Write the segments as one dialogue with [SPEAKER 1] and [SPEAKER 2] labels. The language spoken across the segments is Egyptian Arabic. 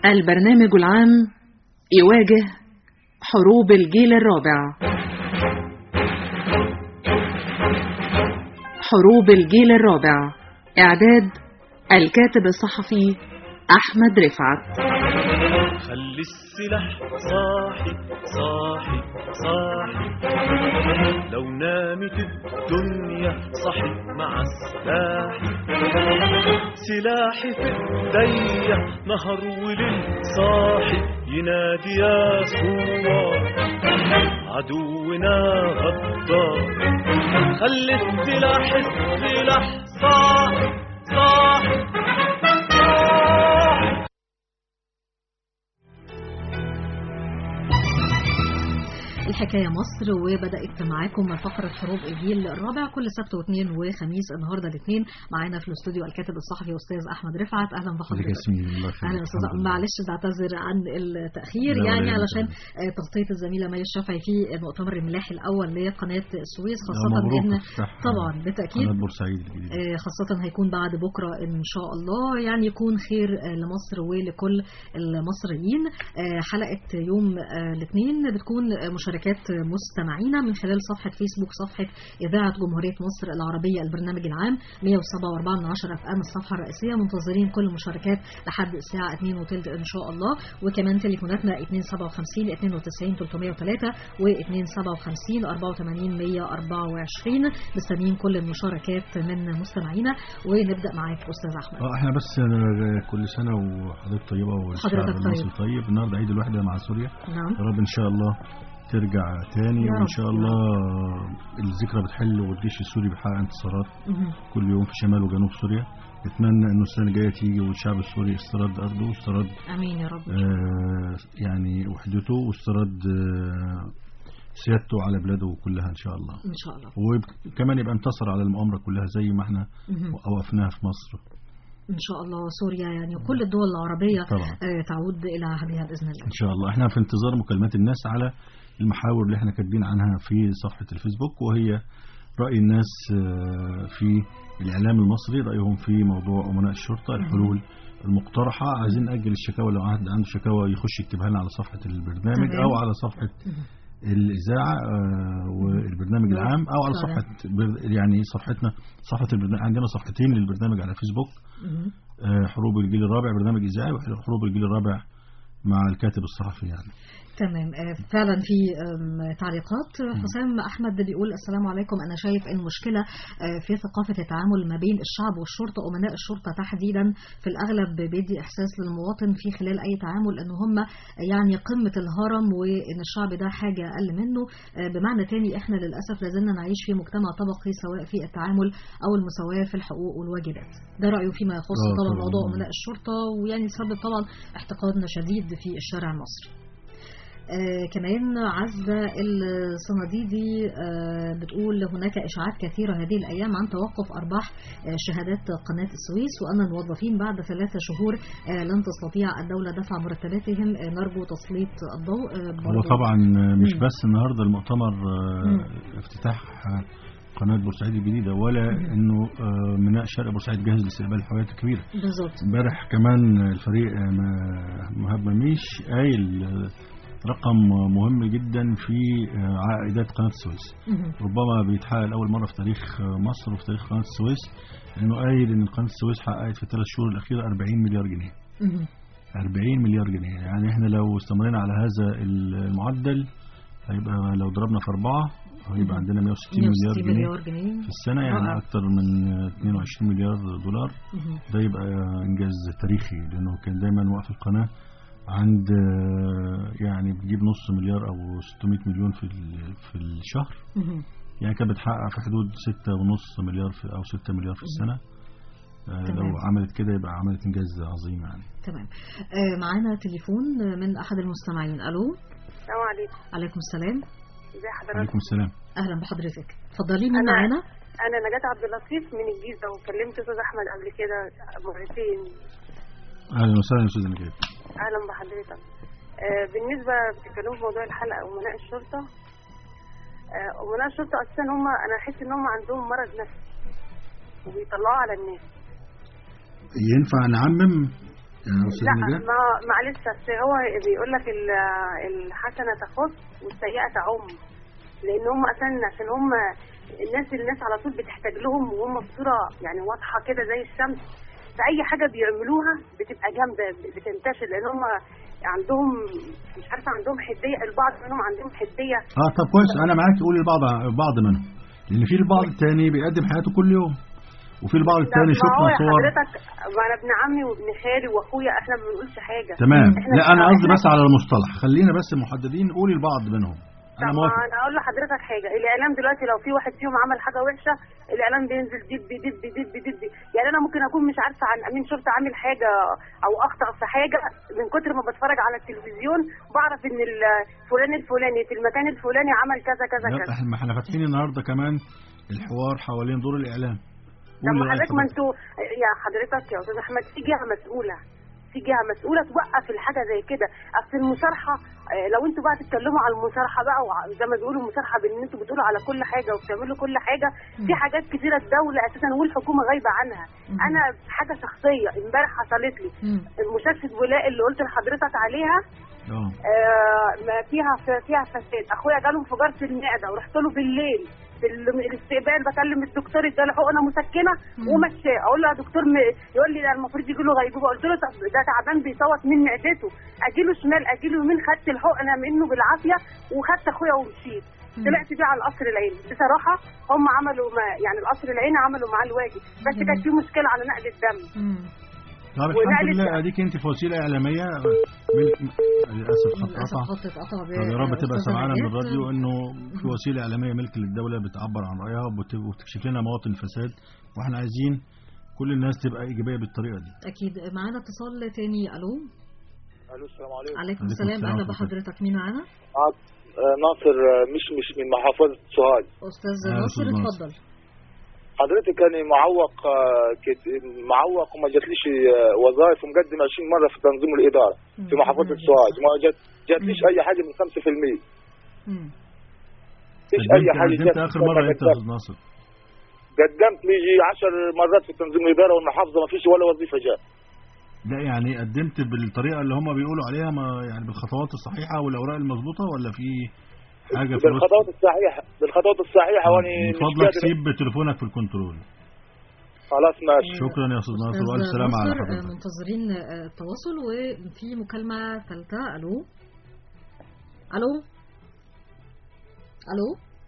[SPEAKER 1] البرنامج العام يواجه حروب الجيل الرابع حروب الجيل الرابع إعداد الكاتب الصحفي أحمد رفعت
[SPEAKER 2] خلي السلاح صاحي صاحي صاحي لو نامت الدنيا صحي مع السلاح سلاحي في ايديا نهر وليل صاحي ينادي يا ثوار عدونا غدار خلي السلاح السلاح صاحي صاحي صاحي
[SPEAKER 3] الحكاية مصر وبدأت معاكم فقرة حروب الجيل الرابع كل سبت واثنين وخميس النهارده الاثنين معانا في الاستوديو الكاتب الصحفي أستاذ أحمد رفعت أهلا بحضرتك أهلا أستاذ معلش بعتذر عن التأخير
[SPEAKER 4] لا،
[SPEAKER 3] يعني
[SPEAKER 4] ولا
[SPEAKER 3] علشان
[SPEAKER 4] يهمك.
[SPEAKER 3] آه، تغطية الزميلة مي الشافعي في المؤتمر الملاحي الأول لقناة السويس خاصة
[SPEAKER 4] مبروك
[SPEAKER 3] إن
[SPEAKER 4] افتتاح
[SPEAKER 3] طبعا بالتأكيد
[SPEAKER 4] قناة بورسعيد الجديدة
[SPEAKER 3] آه، خاصة هيكون بعد بكرة إن شاء الله يعني يكون خير آه، لمصر ولكل المصريين آه، حلقة يوم آه، الاثنين بتكون آه، مشاركات مستمعينا من خلال صفحة فيسبوك صفحة إذاعة جمهورية مصر العربية البرنامج العام 107.4 من عشرة أف أم الصفحة الرئيسية منتظرين كل المشاركات لحد الساعة 2 وثلث إن شاء الله وكمان تليفوناتنا 257 92 303 و 257 84 124 مستنيين كل المشاركات من مستمعينا ونبدأ معاك أستاذ أحمد
[SPEAKER 4] اه احنا بس آه، كل سنة وحضرتك طيبة والشعب
[SPEAKER 3] حضرتك طيب.
[SPEAKER 4] المصري طيب النهارده عيد الوحدة مع سوريا
[SPEAKER 3] نعم
[SPEAKER 4] يا رب ان شاء الله ترجع تاني
[SPEAKER 3] يا
[SPEAKER 4] وان
[SPEAKER 3] رب.
[SPEAKER 4] شاء الله الذكرى بتحل والجيش السوري بيحقق انتصارات
[SPEAKER 3] مهم.
[SPEAKER 4] كل يوم في شمال وجنوب سوريا نتمنى انه السنة الجاية تيجي والشعب السوري يسترد ارضه واسترد
[SPEAKER 3] امين يا رب
[SPEAKER 4] آه يعني وحدته واسترد آه سيادته على بلاده كلها ان شاء الله
[SPEAKER 3] ان شاء الله
[SPEAKER 4] وكمان يبقى انتصر على المؤامرة كلها زي ما احنا
[SPEAKER 3] مهم.
[SPEAKER 4] وقفناها في مصر
[SPEAKER 3] ان شاء الله سوريا يعني وكل الدول العربيه
[SPEAKER 4] طبعا.
[SPEAKER 3] آه، تعود الى عهدها باذن الله
[SPEAKER 4] ان شاء الله احنا في انتظار مكالمات الناس على المحاور اللي احنا كاتبين عنها في صفحة الفيسبوك وهي رأي الناس آه، في الإعلام المصري رأيهم في موضوع أمناء الشرطة الحلول المقترحة عايزين نأجل الشكاوى لو حد عنده شكاوى يخش يكتبها لنا على صفحة البرنامج
[SPEAKER 3] تمام.
[SPEAKER 4] أو على صفحة الإذاعة آه، والبرنامج العام أو على
[SPEAKER 3] فعلا.
[SPEAKER 4] صفحة بر- يعني صفحتنا صفحة البرنامج عندنا صفحتين للبرنامج على فيسبوك
[SPEAKER 3] مهم.
[SPEAKER 4] آه، حروب الجيل الرابع برنامج إذاعي وحروب الجيل الرابع مع الكاتب الصحفي يعني
[SPEAKER 3] تمام آه، فعلا في آم، تعليقات حسام احمد بيقول السلام عليكم انا شايف المشكله آه، في ثقافه التعامل ما بين الشعب والشرطه امناء الشرطه تحديدا في الاغلب بيدي احساس للمواطن في خلال اي تعامل ان هم يعني قمه الهرم وان الشعب ده حاجه اقل منه آه، بمعنى تاني احنا للاسف لازلنا نعيش في مجتمع طبقي سواء في التعامل او المساواه في الحقوق والواجبات ده رايه فيما يخص
[SPEAKER 4] آه،
[SPEAKER 3] طبعا
[SPEAKER 4] طبعاً.
[SPEAKER 3] موضوع امناء الشرطه ويعني سبب طبعا احتقان شديد في الشارع المصري آه كمان عزة الصناديدي آه بتقول هناك إشاعات كثيرة هذه الأيام عن توقف أرباح آه شهادات قناة السويس وأن الموظفين بعد ثلاثة شهور آه لن تستطيع الدولة دفع مرتباتهم آه نرجو تسليط الضوء آه
[SPEAKER 4] هو
[SPEAKER 3] برضو.
[SPEAKER 4] طبعا مش
[SPEAKER 3] مم.
[SPEAKER 4] بس النهارده المؤتمر آه،
[SPEAKER 3] مم.
[SPEAKER 4] افتتاح آه، قناة بورسعيد الجديدة ولا انه آه، ميناء شرق بورسعيد جاهز لاستقبال الحاويات الكبيرة
[SPEAKER 3] بالظبط
[SPEAKER 4] امبارح كمان الفريق آه، م- مهاب مميش قايل آه، رقم مهم جدا في آه، عائدات قناة السويس
[SPEAKER 3] مهم.
[SPEAKER 4] ربما بيتحقق لأول مرة في تاريخ آه، مصر وفي تاريخ قناة السويس انه قايل ان قناة السويس حققت في الثلاث شهور الأخيرة 40 مليار جنيه
[SPEAKER 3] مهم.
[SPEAKER 4] 40 مليار جنيه يعني احنا لو استمرينا على هذا المعدل هيبقى لو ضربنا في أربعة هيبقى عندنا 160 مليار
[SPEAKER 3] 160
[SPEAKER 4] جنيه
[SPEAKER 3] مليار جنيه
[SPEAKER 4] في السنة يعني
[SPEAKER 3] رائع.
[SPEAKER 4] أكتر من 22 مليار دولار
[SPEAKER 3] مهم.
[SPEAKER 4] ده يبقى إنجاز تاريخي لأنه كان دايما وقف القناة عند آه، يعني بتجيب نص مليار أو 600 مليون في ال- في الشهر
[SPEAKER 3] مهم.
[SPEAKER 4] يعني كانت بتحقق في حدود ستة ونص مليار في أو ستة مليار في السنة آه،
[SPEAKER 3] تمام.
[SPEAKER 4] لو عملت كده يبقى عملت إنجاز عظيم يعني
[SPEAKER 3] تمام آه معانا تليفون من أحد المستمعين ألو
[SPEAKER 5] السلام عليكم
[SPEAKER 3] عليكم السلام
[SPEAKER 5] ازي حضرتك
[SPEAKER 4] عليكم السلام
[SPEAKER 3] أهلا بحضرتك اتفضلي مين
[SPEAKER 5] أنا-
[SPEAKER 3] معانا
[SPEAKER 5] انا نجاة عبد اللطيف من الجيزه وكلمت استاذ احمد قبل كده مرتين
[SPEAKER 4] أهلا وسهلا يا أستاذ نجاة
[SPEAKER 5] اهلا بحضرتك آه بالنسبه بتتكلموا في موضوع الحلقه امناء الشرطه آه امناء الشرطه اساسا هم انا احس ان هم عندهم مرض نفسي وبيطلعوه على الناس
[SPEAKER 4] ينفع نعمم يعني أستاذ
[SPEAKER 5] لا
[SPEAKER 4] نجاة
[SPEAKER 5] ما معلش أصل هو بيقول لك ال- الحسنه تخص والسيئه تعم لان هم اساسا عشان هم الناس الناس على طول بتحتاج لهم وهم بصوره يعني واضحه كده زي الشمس فاي حاجه بيعملوها بتبقى جامده بتنتشر لان هم عندهم مش عارفه عندهم حديه البعض منهم عندهم حديه
[SPEAKER 4] اه طب كويس انا معاك قولي البعض بعض منهم لان في البعض التاني بيقدم حياته كل يوم وفي البعض التاني
[SPEAKER 5] ما هو
[SPEAKER 4] شفنا
[SPEAKER 5] يا
[SPEAKER 4] صور
[SPEAKER 5] حضرتك ما انا ابن عمي وابن خالي واخويا احنا ما بنقولش حاجه
[SPEAKER 4] تمام
[SPEAKER 5] إحنا
[SPEAKER 4] لا انا
[SPEAKER 5] بنبقى-
[SPEAKER 4] قصدي
[SPEAKER 5] إحنا-
[SPEAKER 4] بس على المصطلح خلينا بس محددين قولي البعض منهم انا
[SPEAKER 5] طب
[SPEAKER 4] موافق
[SPEAKER 5] انا اقول لحضرتك حاجه الاعلام دلوقتي لو في واحد فيهم عمل حاجه وحشه الاعلام بينزل دب دب دب دب يعني انا ممكن اكون مش عارفه عن امين شرطه عامل حاجه او اخطا في حاجه من كتر ما بتفرج على التلفزيون بعرف ان الفلان الفلاني في المكان الفلاني عمل كذا كذا
[SPEAKER 4] لا،
[SPEAKER 5] كذا
[SPEAKER 4] احنا احنا فاتحين النهارده كمان الحوار حوالين دور الاعلام
[SPEAKER 5] طب
[SPEAKER 4] قولي
[SPEAKER 5] ما
[SPEAKER 4] رأيك
[SPEAKER 5] حضرتك ما
[SPEAKER 4] حضرتك.
[SPEAKER 5] انتوا يا حضرتك يا استاذ احمد في جهه مسؤوله في جهه مسؤوله توقف الحاجه زي كده اصل المصارحه آه، لو انتوا بقى تتكلموا على المصارحه بقى وع- زي ما بيقولوا المصارحه بان انتوا بتقولوا على كل حاجه وبتعملوا كل حاجه في حاجات كتيره الدوله اساسا والحكومه غايبه عنها انا حاجه شخصيه امبارح حصلت لي
[SPEAKER 3] مم.
[SPEAKER 5] المستشفى ولاء اللي قلت لحضرتك عليها
[SPEAKER 4] اه
[SPEAKER 5] آه، ما فيها فيها فساد اخويا جاله انفجار في المعده ورحت له بالليل في ال- الاستقبال بكلم الدكتور اداله حقنه مسكنه ومشاه اقول له يا دكتور م- يقول لي ده المفروض يجي له غيبوبه قلت له طب ده تعبان بيصوت من معدته اجي له شمال اجي له يمين خدت الحقنه منه بالعافيه وخدت اخويا ومشيت طلعت بيه على القصر العيني بصراحه هم عملوا ما يعني القصر العيني عملوا معاه الواجب بس كان في مشكله على نقل الدم
[SPEAKER 3] مم.
[SPEAKER 4] طب الحمد
[SPEAKER 5] ونقلت-
[SPEAKER 4] لله اديك انت في وسيله اعلاميه ملك للاسف خط
[SPEAKER 3] للاسف
[SPEAKER 4] قطع
[SPEAKER 3] خط اتقطع ب-
[SPEAKER 4] طب يا رب تبقى
[SPEAKER 3] أستاذة
[SPEAKER 4] سمعانه من
[SPEAKER 3] نجاة.
[SPEAKER 4] الراديو انه في وسيله اعلاميه ملك للدوله بتعبر عن رايها وبت- وبتكشف لنا مواطن الفساد واحنا عايزين كل الناس تبقى ايجابيه بالطريقه دي
[SPEAKER 3] اكيد معانا اتصال تاني الو
[SPEAKER 6] الو السلام عليكم
[SPEAKER 3] عليكم
[SPEAKER 4] عليكم
[SPEAKER 3] السلام
[SPEAKER 4] السلام
[SPEAKER 3] اهلا
[SPEAKER 4] ورحمة الله.
[SPEAKER 3] بحضرتك مين معانا
[SPEAKER 6] عاد آه، ناصر آه، مش مش من محافظة سوهاج
[SPEAKER 3] استاذ
[SPEAKER 4] أهلا
[SPEAKER 3] ناصر
[SPEAKER 4] أستاذ ناصر.
[SPEAKER 3] اتفضل
[SPEAKER 6] حضرتك أنا معوق آه، كت- معوق وما جاتليش آه، وظائف ومقدم 20 مرة في تنظيم الإدارة في
[SPEAKER 3] مم.
[SPEAKER 6] محافظة
[SPEAKER 3] مم.
[SPEAKER 6] سوهاج ما جات جاتليش
[SPEAKER 3] مم.
[SPEAKER 6] أي حاجة من 5%
[SPEAKER 3] مم.
[SPEAKER 6] فيش أي
[SPEAKER 4] قدمت
[SPEAKER 6] حاجة
[SPEAKER 4] قدمت
[SPEAKER 6] جات.
[SPEAKER 4] اخر مره امتى يا استاذ ناصر
[SPEAKER 6] قدمت يجي 10 مرات في تنظيم الإدارة والمحافظة ما فيش ولا وظيفة جات
[SPEAKER 4] لا يعني قدمت بالطريقه اللي هم بيقولوا عليها ما يعني بالخطوات الصحيحه والاوراق المظبوطه ولا في حاجه في الوسط؟
[SPEAKER 6] بالخطوات الصحيحة بالخطوات الصحيحة وأنا
[SPEAKER 4] من
[SPEAKER 6] مش
[SPEAKER 4] فضلك
[SPEAKER 6] قادر
[SPEAKER 4] سيب تليفونك في الكنترول
[SPEAKER 6] خلاص ماشي
[SPEAKER 4] شكرا يا استاذ ناصر
[SPEAKER 3] أستاذ
[SPEAKER 4] والف سلامه على
[SPEAKER 3] ناصر، آه،
[SPEAKER 4] حضرتك
[SPEAKER 3] منتظرين آه، التواصل وفي مكالمة ثالثة ألو ألو ألو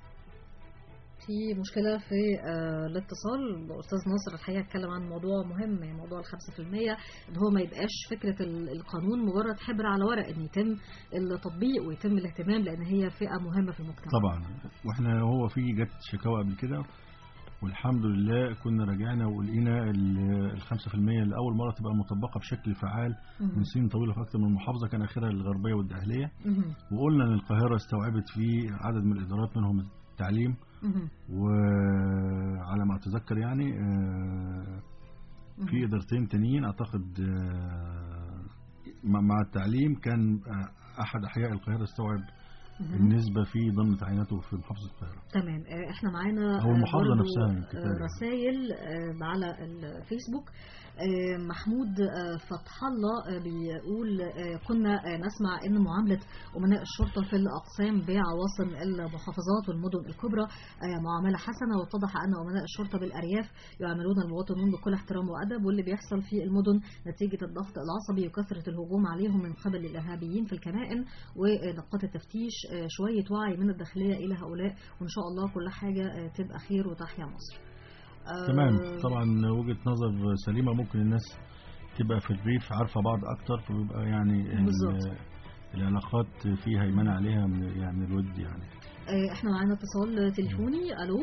[SPEAKER 3] في مشكلة في آه، الاتصال أستاذ ناصر الحقيقة اتكلم عن موضوع مهم يعني موضوع الخمسة في المية إن هو ما يبقاش فكرة ال- القانون مجرد حبر على ورق إن يتم التطبيق ويتم الاهتمام لأن هي فئة مهمة في المجتمع
[SPEAKER 4] طبعا واحنا هو في جت شكاوى قبل كده والحمد لله كنا راجعنا ولقينا ال- الخمسة في المية لأول مرة تبقى مطبقة بشكل فعال
[SPEAKER 3] مهم.
[SPEAKER 4] من سنين طويلة في أكثر من محافظة كان آخرها الغربية والدهلية
[SPEAKER 3] مهم.
[SPEAKER 4] وقلنا إن القاهرة استوعبت في عدد من الإدارات منهم التعليم
[SPEAKER 3] مهم.
[SPEAKER 4] وعلى ما أتذكر يعني آه، في إدارتين تانيين أعتقد آه، مع مع التعليم كان آه، أحد أحياء القاهرة استوعب
[SPEAKER 3] مهم.
[SPEAKER 4] النسبة في ضمن تعييناته في محافظة القاهرة
[SPEAKER 3] تمام آه، احنا معانا
[SPEAKER 4] أو
[SPEAKER 3] آه،
[SPEAKER 4] المحافظة
[SPEAKER 3] برضو،
[SPEAKER 4] نفسها
[SPEAKER 3] آه،
[SPEAKER 4] يمكن تقريباً.
[SPEAKER 3] رسائل آه، على الفيسبوك آه، محمود آه، فتح الله آه، بيقول آه، كنا آه، نسمع ان معامله امناء الشرطه في الاقسام بعواصم المحافظات والمدن الكبرى آه، معامله حسنه واتضح ان امناء الشرطه بالارياف يعاملون المواطنون بكل احترام وادب واللي بيحصل في المدن نتيجه الضغط العصبي وكثره الهجوم عليهم من قبل الارهابيين في الكمائن ونقاط التفتيش آه، شويه وعي من الداخليه الى هؤلاء وان شاء الله كل حاجه آه، تبقى خير وتحيا مصر آه،
[SPEAKER 4] تمام طبعا وجهة نظر سليمة ممكن الناس تبقى في الريف عارفة بعض أكتر فبيبقى يعني ال-
[SPEAKER 3] بالظبط.
[SPEAKER 4] العلاقات فيها هيمنة عليها من يعني الود يعني
[SPEAKER 3] آه، احنا معانا اتصال تليفوني الو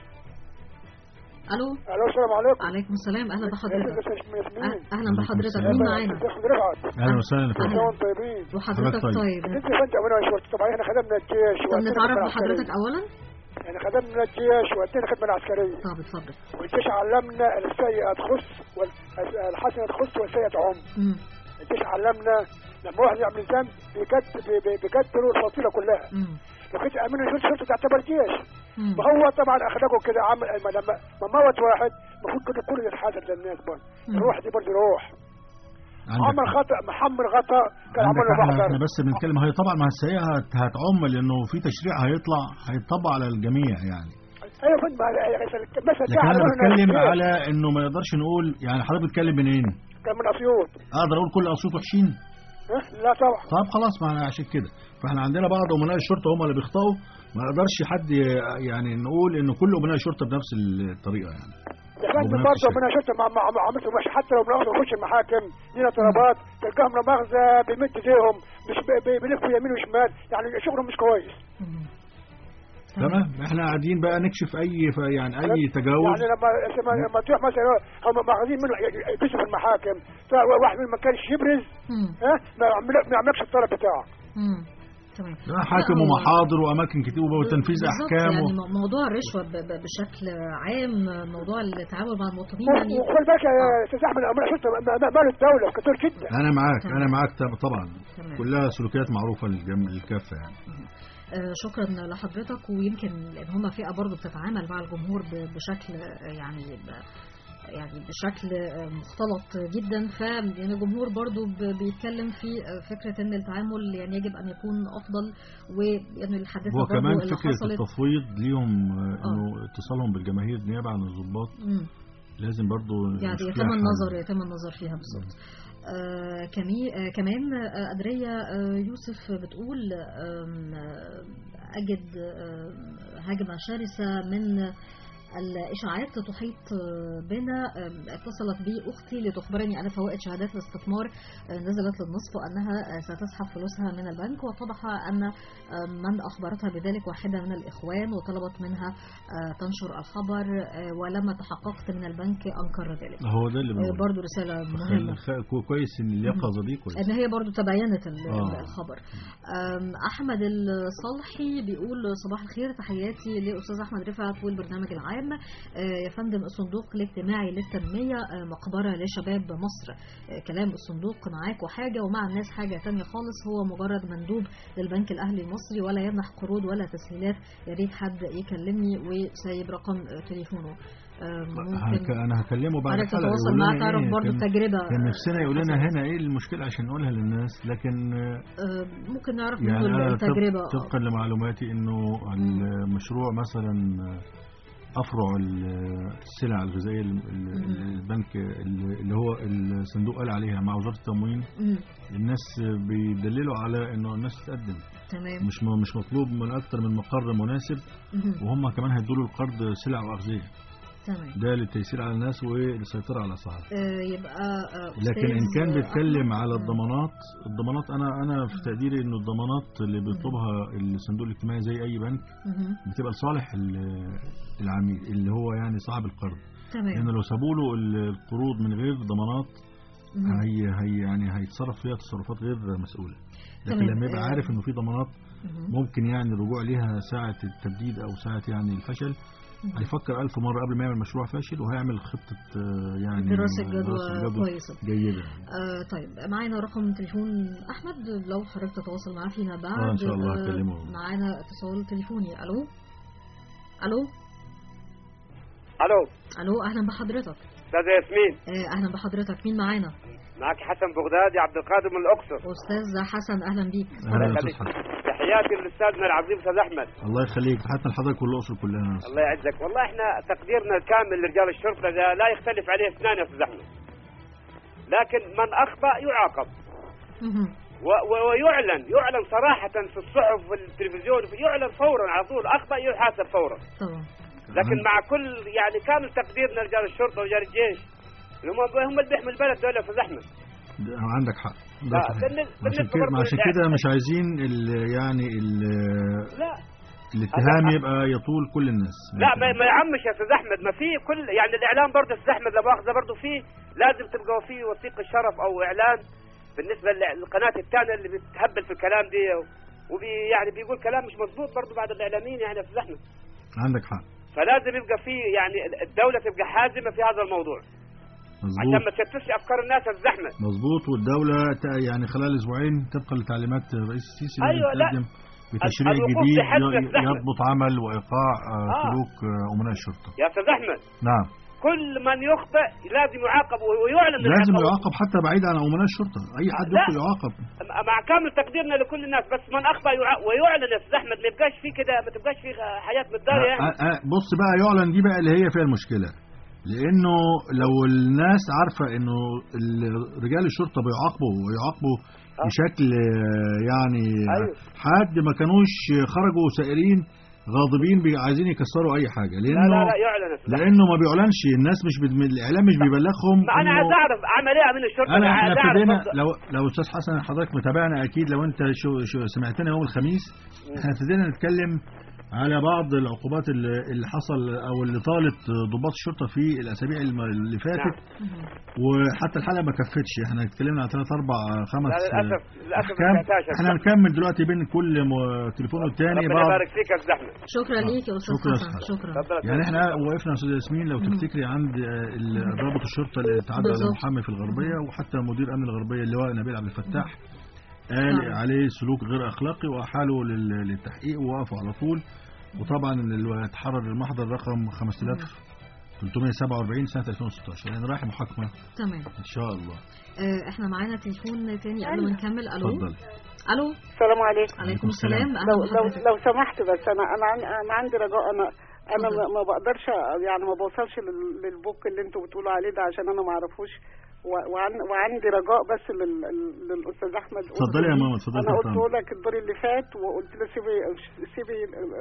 [SPEAKER 3] الو
[SPEAKER 7] الو السلام عليكم
[SPEAKER 3] عليكم السلام اهلا بحضرتك
[SPEAKER 7] ياسمين
[SPEAKER 3] أه- اهلا
[SPEAKER 4] عليكم
[SPEAKER 3] بحضرتك
[SPEAKER 4] السلام.
[SPEAKER 3] مين معانا
[SPEAKER 7] ياخد رفعت
[SPEAKER 4] أهلا وسهلا يا
[SPEAKER 3] أهلا.
[SPEAKER 4] فندم.
[SPEAKER 7] كلهم طيبين
[SPEAKER 3] وحضرتك
[SPEAKER 4] طيب.
[SPEAKER 3] طيب
[SPEAKER 7] انت فانت وانا شويه طبعا احنا خدمنا الجيش
[SPEAKER 3] طب
[SPEAKER 7] وأدينا
[SPEAKER 3] نتعرف
[SPEAKER 7] خدمة
[SPEAKER 3] بحضرتك
[SPEAKER 7] عسكرية.
[SPEAKER 3] اولا
[SPEAKER 7] يعني خدمنا الجيش وادينا خدمه العسكريه
[SPEAKER 3] طب اتفضل
[SPEAKER 7] والجيش علمنا السيئه تخص والحسنه تخص والسيئه تعم
[SPEAKER 3] مم.
[SPEAKER 7] الجيش علمنا لما واحد يعمل ذنب بيكت- بي- بي- بيكتروا الفصيله كلها
[SPEAKER 3] مم.
[SPEAKER 7] لو كنت امين الشرطه الشرطه تعتبر جيش
[SPEAKER 3] مم.
[SPEAKER 7] فهو طبعا اخلاقه كده عمل لما لما موت واحد المفروض كده كله يتحاسب للناس برضه
[SPEAKER 3] مم.
[SPEAKER 7] الروح دي برضه روح
[SPEAKER 4] عندك
[SPEAKER 7] عمل
[SPEAKER 4] حق.
[SPEAKER 7] خطا محمل خطا كان
[SPEAKER 4] عندك
[SPEAKER 7] عمل له
[SPEAKER 4] حق، احنا
[SPEAKER 7] محضر
[SPEAKER 4] بس بنتكلم هي طبعا مع السيئه هت- هتعم لانه في تشريع هيطلع هيطبق على الجميع يعني
[SPEAKER 7] ايوه فندم مثلا
[SPEAKER 4] لكن انا بتكلم على انه ما نقدرش نقول يعني حضرتك بتتكلم منين
[SPEAKER 7] كان من اسيوط
[SPEAKER 4] اقدر اقول كل اسيوط وحشين
[SPEAKER 7] ها؟ لا طبعا
[SPEAKER 4] طب خلاص ما أنا عشان كده فاحنا عندنا بعض امناء الشرطه هم اللي بيخطئوا ما نقدرش حد ي- يعني نقول ان كل امناء الشرطه بنفس الطريقه يعني
[SPEAKER 7] يا فندم
[SPEAKER 4] وبنفس
[SPEAKER 7] برضه
[SPEAKER 4] الشكل.
[SPEAKER 7] من شفت مع مع مع عملت مش حتى لو بناخد نخش المحاكم لينا طلبات تلقاهم لا مؤاخذه بيمد ايديهم مش بي- بي- بيلفوا يمين وشمال يعني شغلهم مش كويس
[SPEAKER 3] مم.
[SPEAKER 4] تمام احنا قاعدين بقى نكشف اي ف- يعني اي تجاوز
[SPEAKER 7] يعني لما لما, لما تروح مثلا هم ماخذين منه يكشف في المحاكم تلاقي واحد منهم ما كانش يبرز
[SPEAKER 3] مم.
[SPEAKER 7] ها ما يعمل- ما يعملكش الطلب بتاعه
[SPEAKER 3] مم. تمام
[SPEAKER 4] لا، حاكم
[SPEAKER 3] لا، هو-
[SPEAKER 4] ومحاضر واماكن كتير وتنفيذ
[SPEAKER 3] بالظبط،
[SPEAKER 4] احكام
[SPEAKER 3] يعني
[SPEAKER 4] و...
[SPEAKER 3] مو- موضوع الرشوه ب- ب- بشكل عام موضوع التعامل مع المواطنين يعني
[SPEAKER 7] وخد بالك يا استاذ احمد امر شفت مال الدوله كتير جدا
[SPEAKER 4] انا معاك
[SPEAKER 3] تمام.
[SPEAKER 4] انا معاك طب- طبعا
[SPEAKER 3] تمام.
[SPEAKER 4] كلها سلوكيات معروفه للجم... للكافه يعني
[SPEAKER 3] آه، شكرا لحضرتك ويمكن لان هم فئه برضه بتتعامل مع الجمهور ب- بشكل آه، يعني ب- يعني بشكل آه، مختلط جدا فيعني الجمهور برضو ب- بيتكلم في آه، فكرة ان التعامل يعني يجب ان يكون افضل ويعني الحادثة
[SPEAKER 4] هو
[SPEAKER 3] برضو
[SPEAKER 4] كمان
[SPEAKER 3] اللي
[SPEAKER 4] فكره
[SPEAKER 3] حصلت
[SPEAKER 4] التفويض ليهم آه، انه اتصالهم بالجماهير نيابه عن الضباط
[SPEAKER 3] مم.
[SPEAKER 4] لازم برضو
[SPEAKER 3] يعني
[SPEAKER 4] نشوف
[SPEAKER 3] يتم
[SPEAKER 4] لها حل.
[SPEAKER 3] النظر يتم النظر فيها بالظبط آه كمي آه كمان آه أدرية آه يوسف بتقول آم، آه أجد آه هجمة شرسة من الإشاعات تحيط آه، بنا آم، اتصلت بي أختي لتخبرني أن فوائد شهادات الاستثمار آه، نزلت للنصف وأنها آه، ستسحب فلوسها من البنك واتضح أن آه، من أخبرتها بذلك واحدة من الإخوان وطلبت منها آه، تنشر الخبر آه، ولما تحققت من البنك أنكر ذلك
[SPEAKER 4] هو ده اللي
[SPEAKER 3] آه،
[SPEAKER 4] بنقوله.
[SPEAKER 3] برضو رسالة
[SPEAKER 4] فخل-
[SPEAKER 3] مهمة
[SPEAKER 4] خ- كو- كويس ان اليقظه دي كويس
[SPEAKER 3] ان هي برضو تبينت ال-
[SPEAKER 4] آه.
[SPEAKER 3] الخبر أم، احمد الصالحي بيقول صباح الخير تحياتي لاستاذ احمد رفعت والبرنامج العام آه، يا فندم الصندوق الاجتماعي للتنميه آه، مقبره لشباب مصر آه، كلام الصندوق معاك وحاجه ومع الناس حاجه تانية خالص هو مجرد مندوب للبنك الاهلي المصري ولا يمنح قروض ولا تسهيلات يا ريت حد يكلمني وسايب رقم آه، تليفونه آه،
[SPEAKER 4] هك...
[SPEAKER 3] ممكن
[SPEAKER 4] انا هكلمه بعد
[SPEAKER 3] حضرتك
[SPEAKER 4] الحلقه
[SPEAKER 3] تتواصل
[SPEAKER 4] يقول
[SPEAKER 3] معاه
[SPEAKER 4] لنا
[SPEAKER 3] تعرف
[SPEAKER 4] إيه،
[SPEAKER 3] برضو
[SPEAKER 4] كان-
[SPEAKER 3] التجربه
[SPEAKER 4] كان نفسنا يقول لنا
[SPEAKER 3] حصلت.
[SPEAKER 4] هنا ايه المشكله عشان نقولها للناس لكن آه،
[SPEAKER 3] آه، ممكن نعرف
[SPEAKER 4] يعني
[SPEAKER 3] منه
[SPEAKER 4] أنا
[SPEAKER 3] التجربة
[SPEAKER 4] طب- طبقا لمعلوماتي انه المشروع مثلا افرع ال- السلع الغذائيه ال- ال-
[SPEAKER 3] مم.
[SPEAKER 4] البنك اللي هو الصندوق قال عليها مع وزاره التموين
[SPEAKER 3] مم.
[SPEAKER 4] الناس بيدللوا على انه الناس تقدم
[SPEAKER 3] تمام
[SPEAKER 4] مش م- مش مطلوب من اكتر من مقر مناسب
[SPEAKER 3] مهم.
[SPEAKER 4] وهم كمان هيدوا له القرض سلع واغذيه
[SPEAKER 3] تمام
[SPEAKER 4] ده للتيسير على الناس وللسيطره على الاسعار
[SPEAKER 3] آه، يبقى آه،
[SPEAKER 4] لكن ان
[SPEAKER 3] أستاذ
[SPEAKER 4] كان بيتكلم
[SPEAKER 3] أحمد،
[SPEAKER 4] على
[SPEAKER 3] آه،
[SPEAKER 4] الضمانات الضمانات انا انا في تقديري انه الضمانات اللي بيطلبها الصندوق الاجتماعي زي اي بنك
[SPEAKER 3] مهم.
[SPEAKER 4] بتبقى لصالح ال- العميل اللي هو يعني صاحب القرض لان
[SPEAKER 3] تمام
[SPEAKER 4] لو سابوا له ال- القروض من غير ضمانات
[SPEAKER 3] مهم.
[SPEAKER 4] هي هي يعني هيتصرف فيها تصرفات غير مسؤوله لكن
[SPEAKER 3] تمام.
[SPEAKER 4] لما يبقى
[SPEAKER 3] آه.
[SPEAKER 4] عارف انه في ضمانات
[SPEAKER 3] مهم.
[SPEAKER 4] ممكن يعني الرجوع ليها ساعه التبديد او ساعه يعني الفشل
[SPEAKER 3] مهم.
[SPEAKER 4] هيفكر ألف مرة قبل ما يعمل مشروع فاشل وهيعمل خطة آه، يعني
[SPEAKER 3] دراسة جدوى
[SPEAKER 4] دراسة
[SPEAKER 3] كويسة
[SPEAKER 4] جيدة
[SPEAKER 3] آه طيب معانا رقم تليفون أحمد لو حضرتك تتواصل معاه فيما بعد
[SPEAKER 4] آه، إن شاء الله
[SPEAKER 3] آه،
[SPEAKER 4] هكلمه.
[SPEAKER 3] معانا اتصال تليفوني ألو ألو
[SPEAKER 8] الو
[SPEAKER 3] ألو أهلا بحضرتك
[SPEAKER 8] استاذه ياسمين
[SPEAKER 3] آه، أهلا بحضرتك مين معانا
[SPEAKER 8] معك حسن بغدادي عبد القادر من الاقصر
[SPEAKER 3] أستاذ حسن أهلا بيك
[SPEAKER 4] أهلا يا
[SPEAKER 8] يخليك.
[SPEAKER 4] أستاذ حسن
[SPEAKER 8] تحياتي لاستاذنا العظيم استاذ احمد
[SPEAKER 4] الله يخليك حتى لحضرتك والأقصر كلها
[SPEAKER 8] الله يعزك والله احنا تقديرنا الكامل لرجال الشرطه ده لا يختلف عليه اثنان يا استاذ احمد لكن من اخطا يعاقب
[SPEAKER 3] مهم.
[SPEAKER 8] و- و- ويعلن يعلن صراحه في الصحف والتلفزيون يعلن فورا على طول اخطا يحاسب فورا
[SPEAKER 3] طبعا
[SPEAKER 8] لكن مع كل يعني كامل تقديرنا رجال الشرطه ورجال الجيش هم هم اللي بيحموا البلد دول يا استاذ احمد
[SPEAKER 4] ده عندك حق ده
[SPEAKER 8] آه،
[SPEAKER 4] صحيح.
[SPEAKER 8] بالنسبة-
[SPEAKER 4] عشان
[SPEAKER 8] بالنسبة
[SPEAKER 4] كده
[SPEAKER 8] برضه
[SPEAKER 4] عشان
[SPEAKER 8] للإعلام.
[SPEAKER 4] كده مش عايزين ال يعني ال
[SPEAKER 8] لا
[SPEAKER 4] الاتهام
[SPEAKER 8] أنا-
[SPEAKER 4] يبقى يطول كل الناس
[SPEAKER 8] لا ما, ما يعمش يا استاذ احمد ما في كل يعني الاعلام برضه يا استاذ احمد لا مؤاخذه برضه في لازم تبقى في وثيقه شرف او اعلان بالنسبه للقناه الثانيه اللي بتهبل في الكلام دي وبي يعني بيقول كلام مش مظبوط برضه بعد الاعلاميين يعني يا استاذ احمد
[SPEAKER 4] عندك حق
[SPEAKER 8] فلازم يبقى في يعني الدوله تبقى حازمه في هذا الموضوع عشان
[SPEAKER 4] مظبوط
[SPEAKER 8] ما تشتتش افكار الناس يا استاذ احمد
[SPEAKER 4] مظبوط والدولة ت- يعني خلال اسبوعين طبقا لتعليمات الرئيس السيسي لازم
[SPEAKER 8] أيوة، لا.
[SPEAKER 4] تقدم بتشريع
[SPEAKER 8] الوقوف
[SPEAKER 4] جديد
[SPEAKER 8] بحد
[SPEAKER 4] ي-
[SPEAKER 8] يستحمل.
[SPEAKER 4] يضبط عمل وايقاع آه،
[SPEAKER 8] آه.
[SPEAKER 4] سلوك آه، امناء الشرطة
[SPEAKER 8] يا استاذ احمد
[SPEAKER 4] نعم
[SPEAKER 8] كل من يخطئ لازم يعاقب ويعلن
[SPEAKER 4] لازم
[SPEAKER 8] العقاب.
[SPEAKER 4] يعاقب حتى بعيد عن امناء الشرطه اي حد
[SPEAKER 8] لا.
[SPEAKER 4] يخطئ يعاقب
[SPEAKER 8] مع كامل تقديرنا لكل الناس بس من اخطا يع- ويعلن يا استاذ احمد ما يبقاش فيه كده ما تبقاش فيه حياه متداريه يعني
[SPEAKER 4] أ- أ- بص بقى يعلن دي بقى اللي هي فيها المشكله لانه لو الناس عارفه انه ال- رجال الشرطه بيعاقبوا ويعاقبوا بشكل آه، يعني
[SPEAKER 8] أيوة.
[SPEAKER 4] حد ما كانوش خرجوا سائرين غاضبين بي- عايزين يكسروا اي حاجه
[SPEAKER 8] لا
[SPEAKER 4] لانه
[SPEAKER 8] لا لا يعلن يا أستاذ أحمد.
[SPEAKER 4] لانه ما بيعلنش الناس مش بت... الاعلام مش بيبلغهم
[SPEAKER 8] ما انا
[SPEAKER 4] إنه-
[SPEAKER 8] عايز اعرف عمليه من الشرطه
[SPEAKER 4] انا احنا
[SPEAKER 8] عايز أعرف
[SPEAKER 4] ابتدينا
[SPEAKER 8] برضه.
[SPEAKER 4] لو لو استاذ حسن حضرتك متابعنا اكيد لو انت شو شو سمعتنا يوم الخميس احنا ابتدينا نتكلم على بعض العقوبات اللي اللي حصل او اللي طالت ضباط الشرطه في الاسابيع الم- اللي فاتت وحتى الحلقه ما كفتش احنا اتكلمنا على ثلاث اربع خمس
[SPEAKER 8] لا للاسف للاسف ما
[SPEAKER 4] احكام
[SPEAKER 8] سمعتهاش يا
[SPEAKER 4] احنا
[SPEAKER 8] أستاذ.
[SPEAKER 4] هنكمل دلوقتي بين كل م- تليفون والتاني
[SPEAKER 8] ربنا
[SPEAKER 4] بعض
[SPEAKER 8] يبارك فيك يا استاذ احمد
[SPEAKER 3] شكرا ليك يا استاذ
[SPEAKER 4] شكرا يا
[SPEAKER 3] حسن
[SPEAKER 4] أستاذ.
[SPEAKER 3] شكرا
[SPEAKER 8] تفضل يا
[SPEAKER 4] يعني
[SPEAKER 8] أستاذ.
[SPEAKER 4] احنا وقفنا يا استاذ ياسمين لو تفتكري عند آه، ال- ضابط الشرطه اللي اتعدى على
[SPEAKER 3] بالظبط.
[SPEAKER 4] محمد في الغربيه وحتى مدير امن الغربيه اللواء نبيل عبد الفتاح قال
[SPEAKER 3] نعم.
[SPEAKER 4] عليه سلوك غير اخلاقي واحالوا لل- للتحقيق ووقفوا على طول وطبعا ال- اتحرر المحضر رقم 5347 سنه 2016 يعني رايح محاكمه
[SPEAKER 3] تمام
[SPEAKER 4] ان شاء الله
[SPEAKER 3] آه، احنا معانا تليفون تاني قبل ما نكمل الو
[SPEAKER 4] اتفضل
[SPEAKER 3] الو
[SPEAKER 5] السلام عليكم
[SPEAKER 3] عليكم السلام اهلا
[SPEAKER 5] لو لو
[SPEAKER 3] بحضرتك.
[SPEAKER 5] لو سمحت بس انا انا عن- انا عندي رجاء انا انا
[SPEAKER 3] اتفضل.
[SPEAKER 5] ما- ما بقدرش يعني ما بوصلش لل- للبوك اللي انتوا بتقولوا عليه ده عشان انا ما اعرفوش و- وعن- وعندي رجاء بس لل- للاستاذ احمد
[SPEAKER 4] اتفضلي يا ماما، اتفضلي
[SPEAKER 5] انا
[SPEAKER 4] تحت
[SPEAKER 5] قلت
[SPEAKER 4] أمرك.
[SPEAKER 5] لك الدور اللي فات وقلت له سيبي سيبي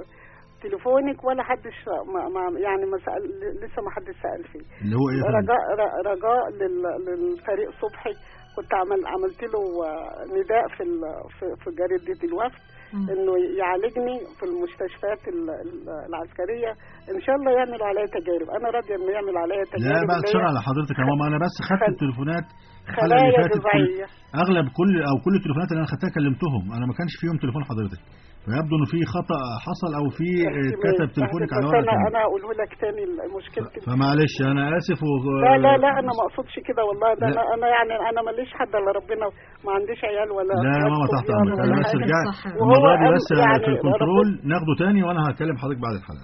[SPEAKER 5] تليفونك ولا حدش ما ما يعني ما سأل لسه ما حدش سأل فيه
[SPEAKER 4] اللي هو ايه يا فندم؟
[SPEAKER 5] رجاء ر- رجاء لل- للفريق صبحي كنت عمل عملت له آه، نداء في ال- في, في جريده الوفد
[SPEAKER 3] مم.
[SPEAKER 5] انه يعالجني في المستشفيات ال- ال- العسكريه ان شاء الله يعملوا عليا تجارب انا راضيه انه يعمل عليا
[SPEAKER 4] لا
[SPEAKER 5] تجارب
[SPEAKER 4] بعد
[SPEAKER 5] اللي
[SPEAKER 4] شر
[SPEAKER 5] هي
[SPEAKER 4] على حضرتك يا ماما انا بس خدت
[SPEAKER 5] خل-
[SPEAKER 4] التليفونات الحلقه اللي
[SPEAKER 5] خلايا
[SPEAKER 4] فاتت كل-
[SPEAKER 5] جذعيه
[SPEAKER 4] اغلب كل او كل التليفونات اللي انا خدتها كلمتهم انا ما كانش فيهم تليفون حضرتك فيبدو انه في خطا حصل او في اتكتب تليفونك على
[SPEAKER 5] بس
[SPEAKER 4] ورقه
[SPEAKER 5] انا
[SPEAKER 4] تانية.
[SPEAKER 5] انا اقوله لك تاني مشكلتي
[SPEAKER 4] فمعلش انا اسف و...
[SPEAKER 5] لا لا لا انا ما اقصدش كده والله ده
[SPEAKER 4] لا.
[SPEAKER 5] انا انا يعني انا ماليش حد الا ربنا ما عنديش عيال ولا
[SPEAKER 4] لا يا ماما
[SPEAKER 5] ولا
[SPEAKER 4] تحت
[SPEAKER 5] صبيان
[SPEAKER 4] امرك
[SPEAKER 5] ولا
[SPEAKER 4] انا بس
[SPEAKER 5] حاجة.
[SPEAKER 4] رجعت
[SPEAKER 3] صح.
[SPEAKER 4] المره دي
[SPEAKER 5] وهو
[SPEAKER 4] بس
[SPEAKER 5] يعني
[SPEAKER 4] في الكنترول ناخده تاني وانا هكلم حضرتك بعد الحلقه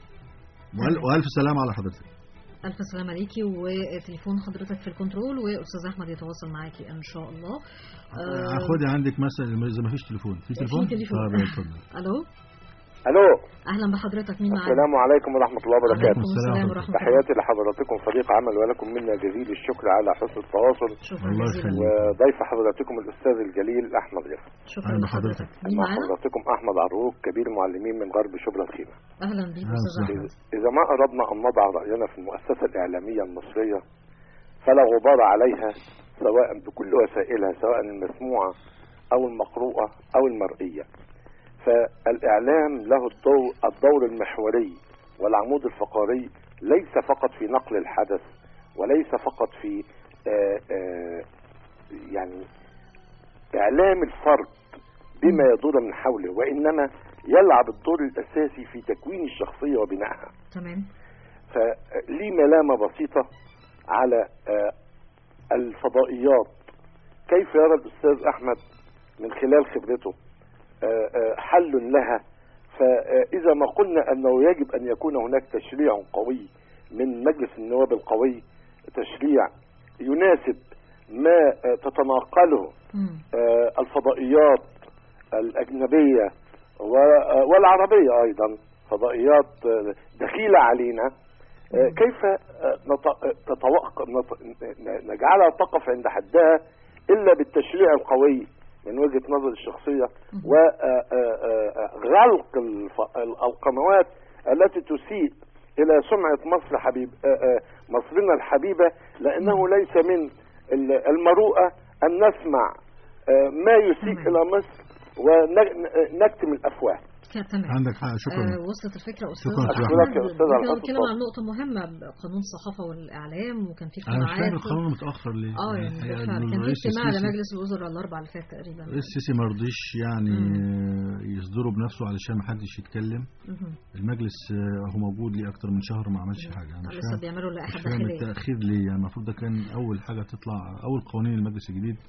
[SPEAKER 4] وأل- والف سلامه على حضرتك
[SPEAKER 3] الف سلامه ليكي وتليفون حضرتك في الكنترول واستاذ احمد يتواصل معاكي ان شاء الله آه،
[SPEAKER 4] خدي عندك مثلا اذا ما فيش تليفون في تليفون
[SPEAKER 3] في تليفون
[SPEAKER 4] طب اتفضل
[SPEAKER 3] الو
[SPEAKER 6] الو
[SPEAKER 3] اهلا بحضرتك مين معانا
[SPEAKER 6] السلام عليكم ورحمه الله وبركاته
[SPEAKER 3] عليكم
[SPEAKER 4] السلام
[SPEAKER 3] السلام
[SPEAKER 4] ورحمة
[SPEAKER 3] ورحمه الله
[SPEAKER 6] تحياتي لحضراتكم فريق عمل ولكم منا جزيل الشكر على حسن التواصل
[SPEAKER 3] شكرا
[SPEAKER 4] الله
[SPEAKER 3] جزيلا
[SPEAKER 4] يخليك.
[SPEAKER 6] وضيف حضراتكم الاستاذ الجليل احمد رفعت
[SPEAKER 3] شكرا
[SPEAKER 4] أهلا
[SPEAKER 3] لحضرتك
[SPEAKER 4] بحضرتك.
[SPEAKER 3] مين
[SPEAKER 6] مع
[SPEAKER 3] معانا
[SPEAKER 6] حضراتكم احمد عروق كبير المعلمين من غرب شبرا الخيمه
[SPEAKER 3] اهلا بيك
[SPEAKER 4] أهلا
[SPEAKER 3] استاذ
[SPEAKER 4] وسهلا.
[SPEAKER 3] احمد
[SPEAKER 6] إذا ما أردنا أن نضع رأينا في المؤسسة الإعلامية المصرية فلا غبار عليها سواء بكل وسائلها سواء المسموعة أو المقروءة أو المرئية فالإعلام له الدور, الدور المحوري والعمود الفقري ليس فقط في نقل الحدث وليس فقط في آه آه يعني إعلام الفرد بما يدور من حوله وإنما يلعب الدور الأساسي في تكوين الشخصية وبنائها
[SPEAKER 3] تمام
[SPEAKER 6] فلي ملامة بسيطة على آه، الفضائيات كيف يرى الأستاذ أحمد من خلال خبرته آه، آه، حل لها فإذا ما قلنا أنه يجب أن يكون هناك تشريع قوي من مجلس النواب القوي تشريع يناسب ما آه، تتناقله
[SPEAKER 3] مم.
[SPEAKER 6] آه، الفضائيات الأجنبية و- والعربية أيضا فضائيات آه، دخيلة علينا آه، كيف آه، نط- آه، تتوقف نط- ن- نجعلها تقف عند حدها إلا بالتشريع القوي من وجهة نظر الشخصية وغلق القنوات التي تسيء إلى سمعة مصر حبيب آه، آه، مصرنا الحبيبة لأنه ليس من ال- المروءة أن نسمع آه، ما يسيء
[SPEAKER 3] تمام.
[SPEAKER 6] إلى مصر ونكتم الأفواه
[SPEAKER 3] كده تمام
[SPEAKER 4] عندك حق شكرا
[SPEAKER 3] آه وصلت الفكره استاذ
[SPEAKER 4] شكراً يا
[SPEAKER 3] احمد
[SPEAKER 6] أشكرك يا أستاذ على
[SPEAKER 3] ممكن
[SPEAKER 6] الخط
[SPEAKER 3] نتكلم عن
[SPEAKER 6] الطاهر.
[SPEAKER 3] نقطه مهمه قانون الصحافه والاعلام وكان في
[SPEAKER 4] انا مش فاهم
[SPEAKER 3] اجتماعات
[SPEAKER 4] القانون متاخر ليه
[SPEAKER 3] اه يعني
[SPEAKER 4] الحقيقة
[SPEAKER 3] بالفعل
[SPEAKER 4] إنه
[SPEAKER 3] كان في
[SPEAKER 4] الرئيس
[SPEAKER 3] اجتماع
[SPEAKER 4] السيسي-
[SPEAKER 3] لمجلس الوزراء الاربع اللي فات تقريبا
[SPEAKER 4] الرئيس السيسي ما رضيش يعني آه، يصدره بنفسه علشان ما حدش يتكلم
[SPEAKER 3] مهم.
[SPEAKER 4] المجلس آه، هو موجود ليه اكتر من شهر ما عملش حاجه انا مش
[SPEAKER 3] لسه
[SPEAKER 4] فاهم
[SPEAKER 3] بيعملوا لائحه
[SPEAKER 4] مش فاهم
[SPEAKER 3] داخليه
[SPEAKER 4] التاخير ليه يعني المفروض ده كان اول حاجه تطلع اول قوانين المجلس الجديد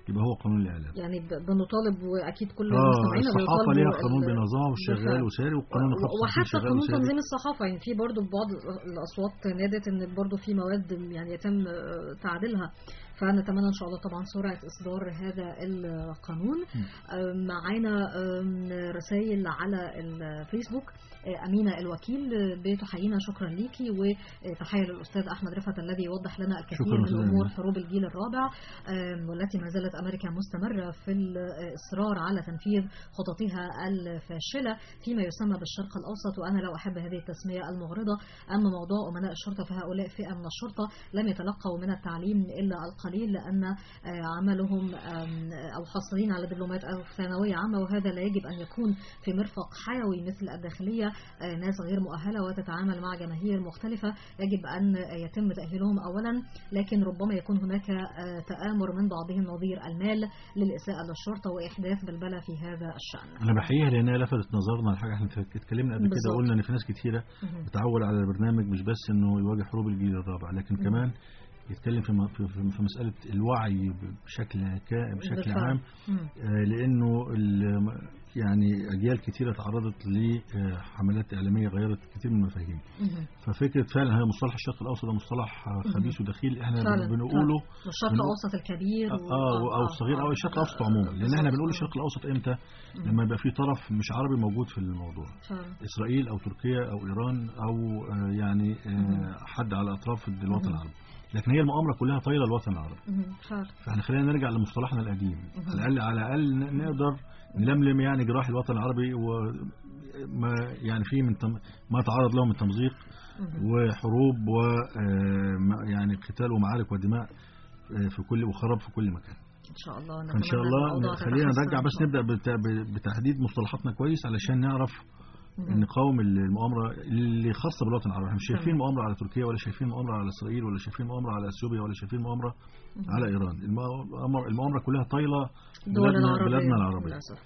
[SPEAKER 4] يبقى هو قانون الاعلام
[SPEAKER 3] يعني ب- بنطالب واكيد كل
[SPEAKER 4] اه
[SPEAKER 3] المستمعين
[SPEAKER 4] الصحافه
[SPEAKER 3] بيطالبوا
[SPEAKER 4] ليها قانون
[SPEAKER 3] ال-
[SPEAKER 4] بينظمها وشغال
[SPEAKER 3] بالفعل.
[SPEAKER 4] وساري والقانون الخاص بيه
[SPEAKER 3] وحتى
[SPEAKER 4] شغال
[SPEAKER 3] قانون
[SPEAKER 4] وساري.
[SPEAKER 3] تنظيم الصحافه يعني في برضه بعض الاصوات نادت ان برضه في مواد يعني يتم آه، تعديلها فنتمنى ان شاء الله طبعا سرعه اصدار هذا القانون آه، معانا آه، رسائل على الفيسبوك آه، أمينة الوكيل آه، بتحيينا شكرا ليكي وتحية للأستاذ أحمد رفعت الذي يوضح لنا الكثير
[SPEAKER 4] شكراً
[SPEAKER 3] من
[SPEAKER 4] أستاذ
[SPEAKER 3] أمور
[SPEAKER 4] أمينة.
[SPEAKER 3] حروب الجيل الرابع آه، والتي ما زالت أمريكا مستمرة في الإصرار على تنفيذ خططها الفاشلة فيما يسمى بالشرق الأوسط وأنا لا أحب هذه التسمية المغرضة أما موضوع أمناء الشرطة فهؤلاء فئة من الشرطة لم يتلقوا من التعليم إلا القليل لأن آه، عملهم آم، أو حاصلين على دبلومات أو ثانوية عامة وهذا لا يجب أن يكون في مرفق حيوي مثل الداخلية آه، ناس غير مؤهلة وتتعامل مع جماهير مختلفة يجب أن يتم تأهيلهم أولا لكن ربما يكون هناك آه، تآمر من بعضهم نظير المال للإساءة للشرطة وإحداث بلبلة في هذا الشأن
[SPEAKER 4] انا بحييها لانها لفتت نظرنا لحاجه احنا اتكلمنا قبل كده
[SPEAKER 3] بالظبط.
[SPEAKER 4] قلنا ان في ناس كتيره
[SPEAKER 3] مهم.
[SPEAKER 4] بتعول على البرنامج مش بس انه يواجه حروب الجيل الرابع لكن
[SPEAKER 3] مم.
[SPEAKER 4] كمان يتكلم في م- في- في في مساله الوعي بشكل كا- بشكل
[SPEAKER 3] بالفعل.
[SPEAKER 4] عام
[SPEAKER 3] مم.
[SPEAKER 4] آه، لانه ال- يعني اجيال كتيره تعرضت لحملات اعلاميه غيرت كتير من المفاهيم
[SPEAKER 3] مهم.
[SPEAKER 4] ففكره فعلا هي مصطلح الشرق الاوسط ده مصطلح آه، خبيث ودخيل احنا
[SPEAKER 3] فعلا،
[SPEAKER 4] بنقوله
[SPEAKER 3] والشرق
[SPEAKER 4] بنقول-
[SPEAKER 3] الأوسط الكبير و-
[SPEAKER 4] اه او الصغير او الشرق الاوسط عموما لان احنا بنقول الشرق الاوسط امتى لما يبقى في طرف مش عربي موجود في الموضوع
[SPEAKER 3] فعلا.
[SPEAKER 4] اسرائيل او تركيا او ايران او آه، يعني آه، حد على اطراف الوطن العربي لكن هي المؤامره كلها طايله الوطن العربي
[SPEAKER 3] مهم. فعلا.
[SPEAKER 4] فاحنا خلينا نرجع لمصطلحنا القديم على الاقل على الاقل ن- نقدر نلملم يعني جراح الوطن العربي وما يعني فيه من تم ما تعرض له من تمزيق
[SPEAKER 3] مهم.
[SPEAKER 4] وحروب و آه، ما- يعني قتال ومعارك ودماء آه، في كل وخراب في كل مكان
[SPEAKER 3] إن شاء الله
[SPEAKER 4] فان شاء
[SPEAKER 3] نتمنى
[SPEAKER 4] الله
[SPEAKER 3] الموضوع
[SPEAKER 4] خلينا
[SPEAKER 3] تتحسن
[SPEAKER 4] نرجع
[SPEAKER 3] إن
[SPEAKER 4] بس
[SPEAKER 3] شاء الله.
[SPEAKER 4] نبدا بت- بتحديد مصطلحاتنا كويس علشان نعرف
[SPEAKER 3] مهم.
[SPEAKER 4] نقاوم المؤامره اللي خاصه بالوطن العربي احنا مش شايفين
[SPEAKER 3] تمام.
[SPEAKER 4] مؤامره على تركيا ولا شايفين مؤامره على اسرائيل ولا شايفين مؤامره على اثيوبيا ولا شايفين مؤامره على ايران المؤامره المؤامره كلها طايله
[SPEAKER 3] الدول
[SPEAKER 4] بلادنا,
[SPEAKER 3] العربية
[SPEAKER 4] بلادنا العربيه
[SPEAKER 3] للأسف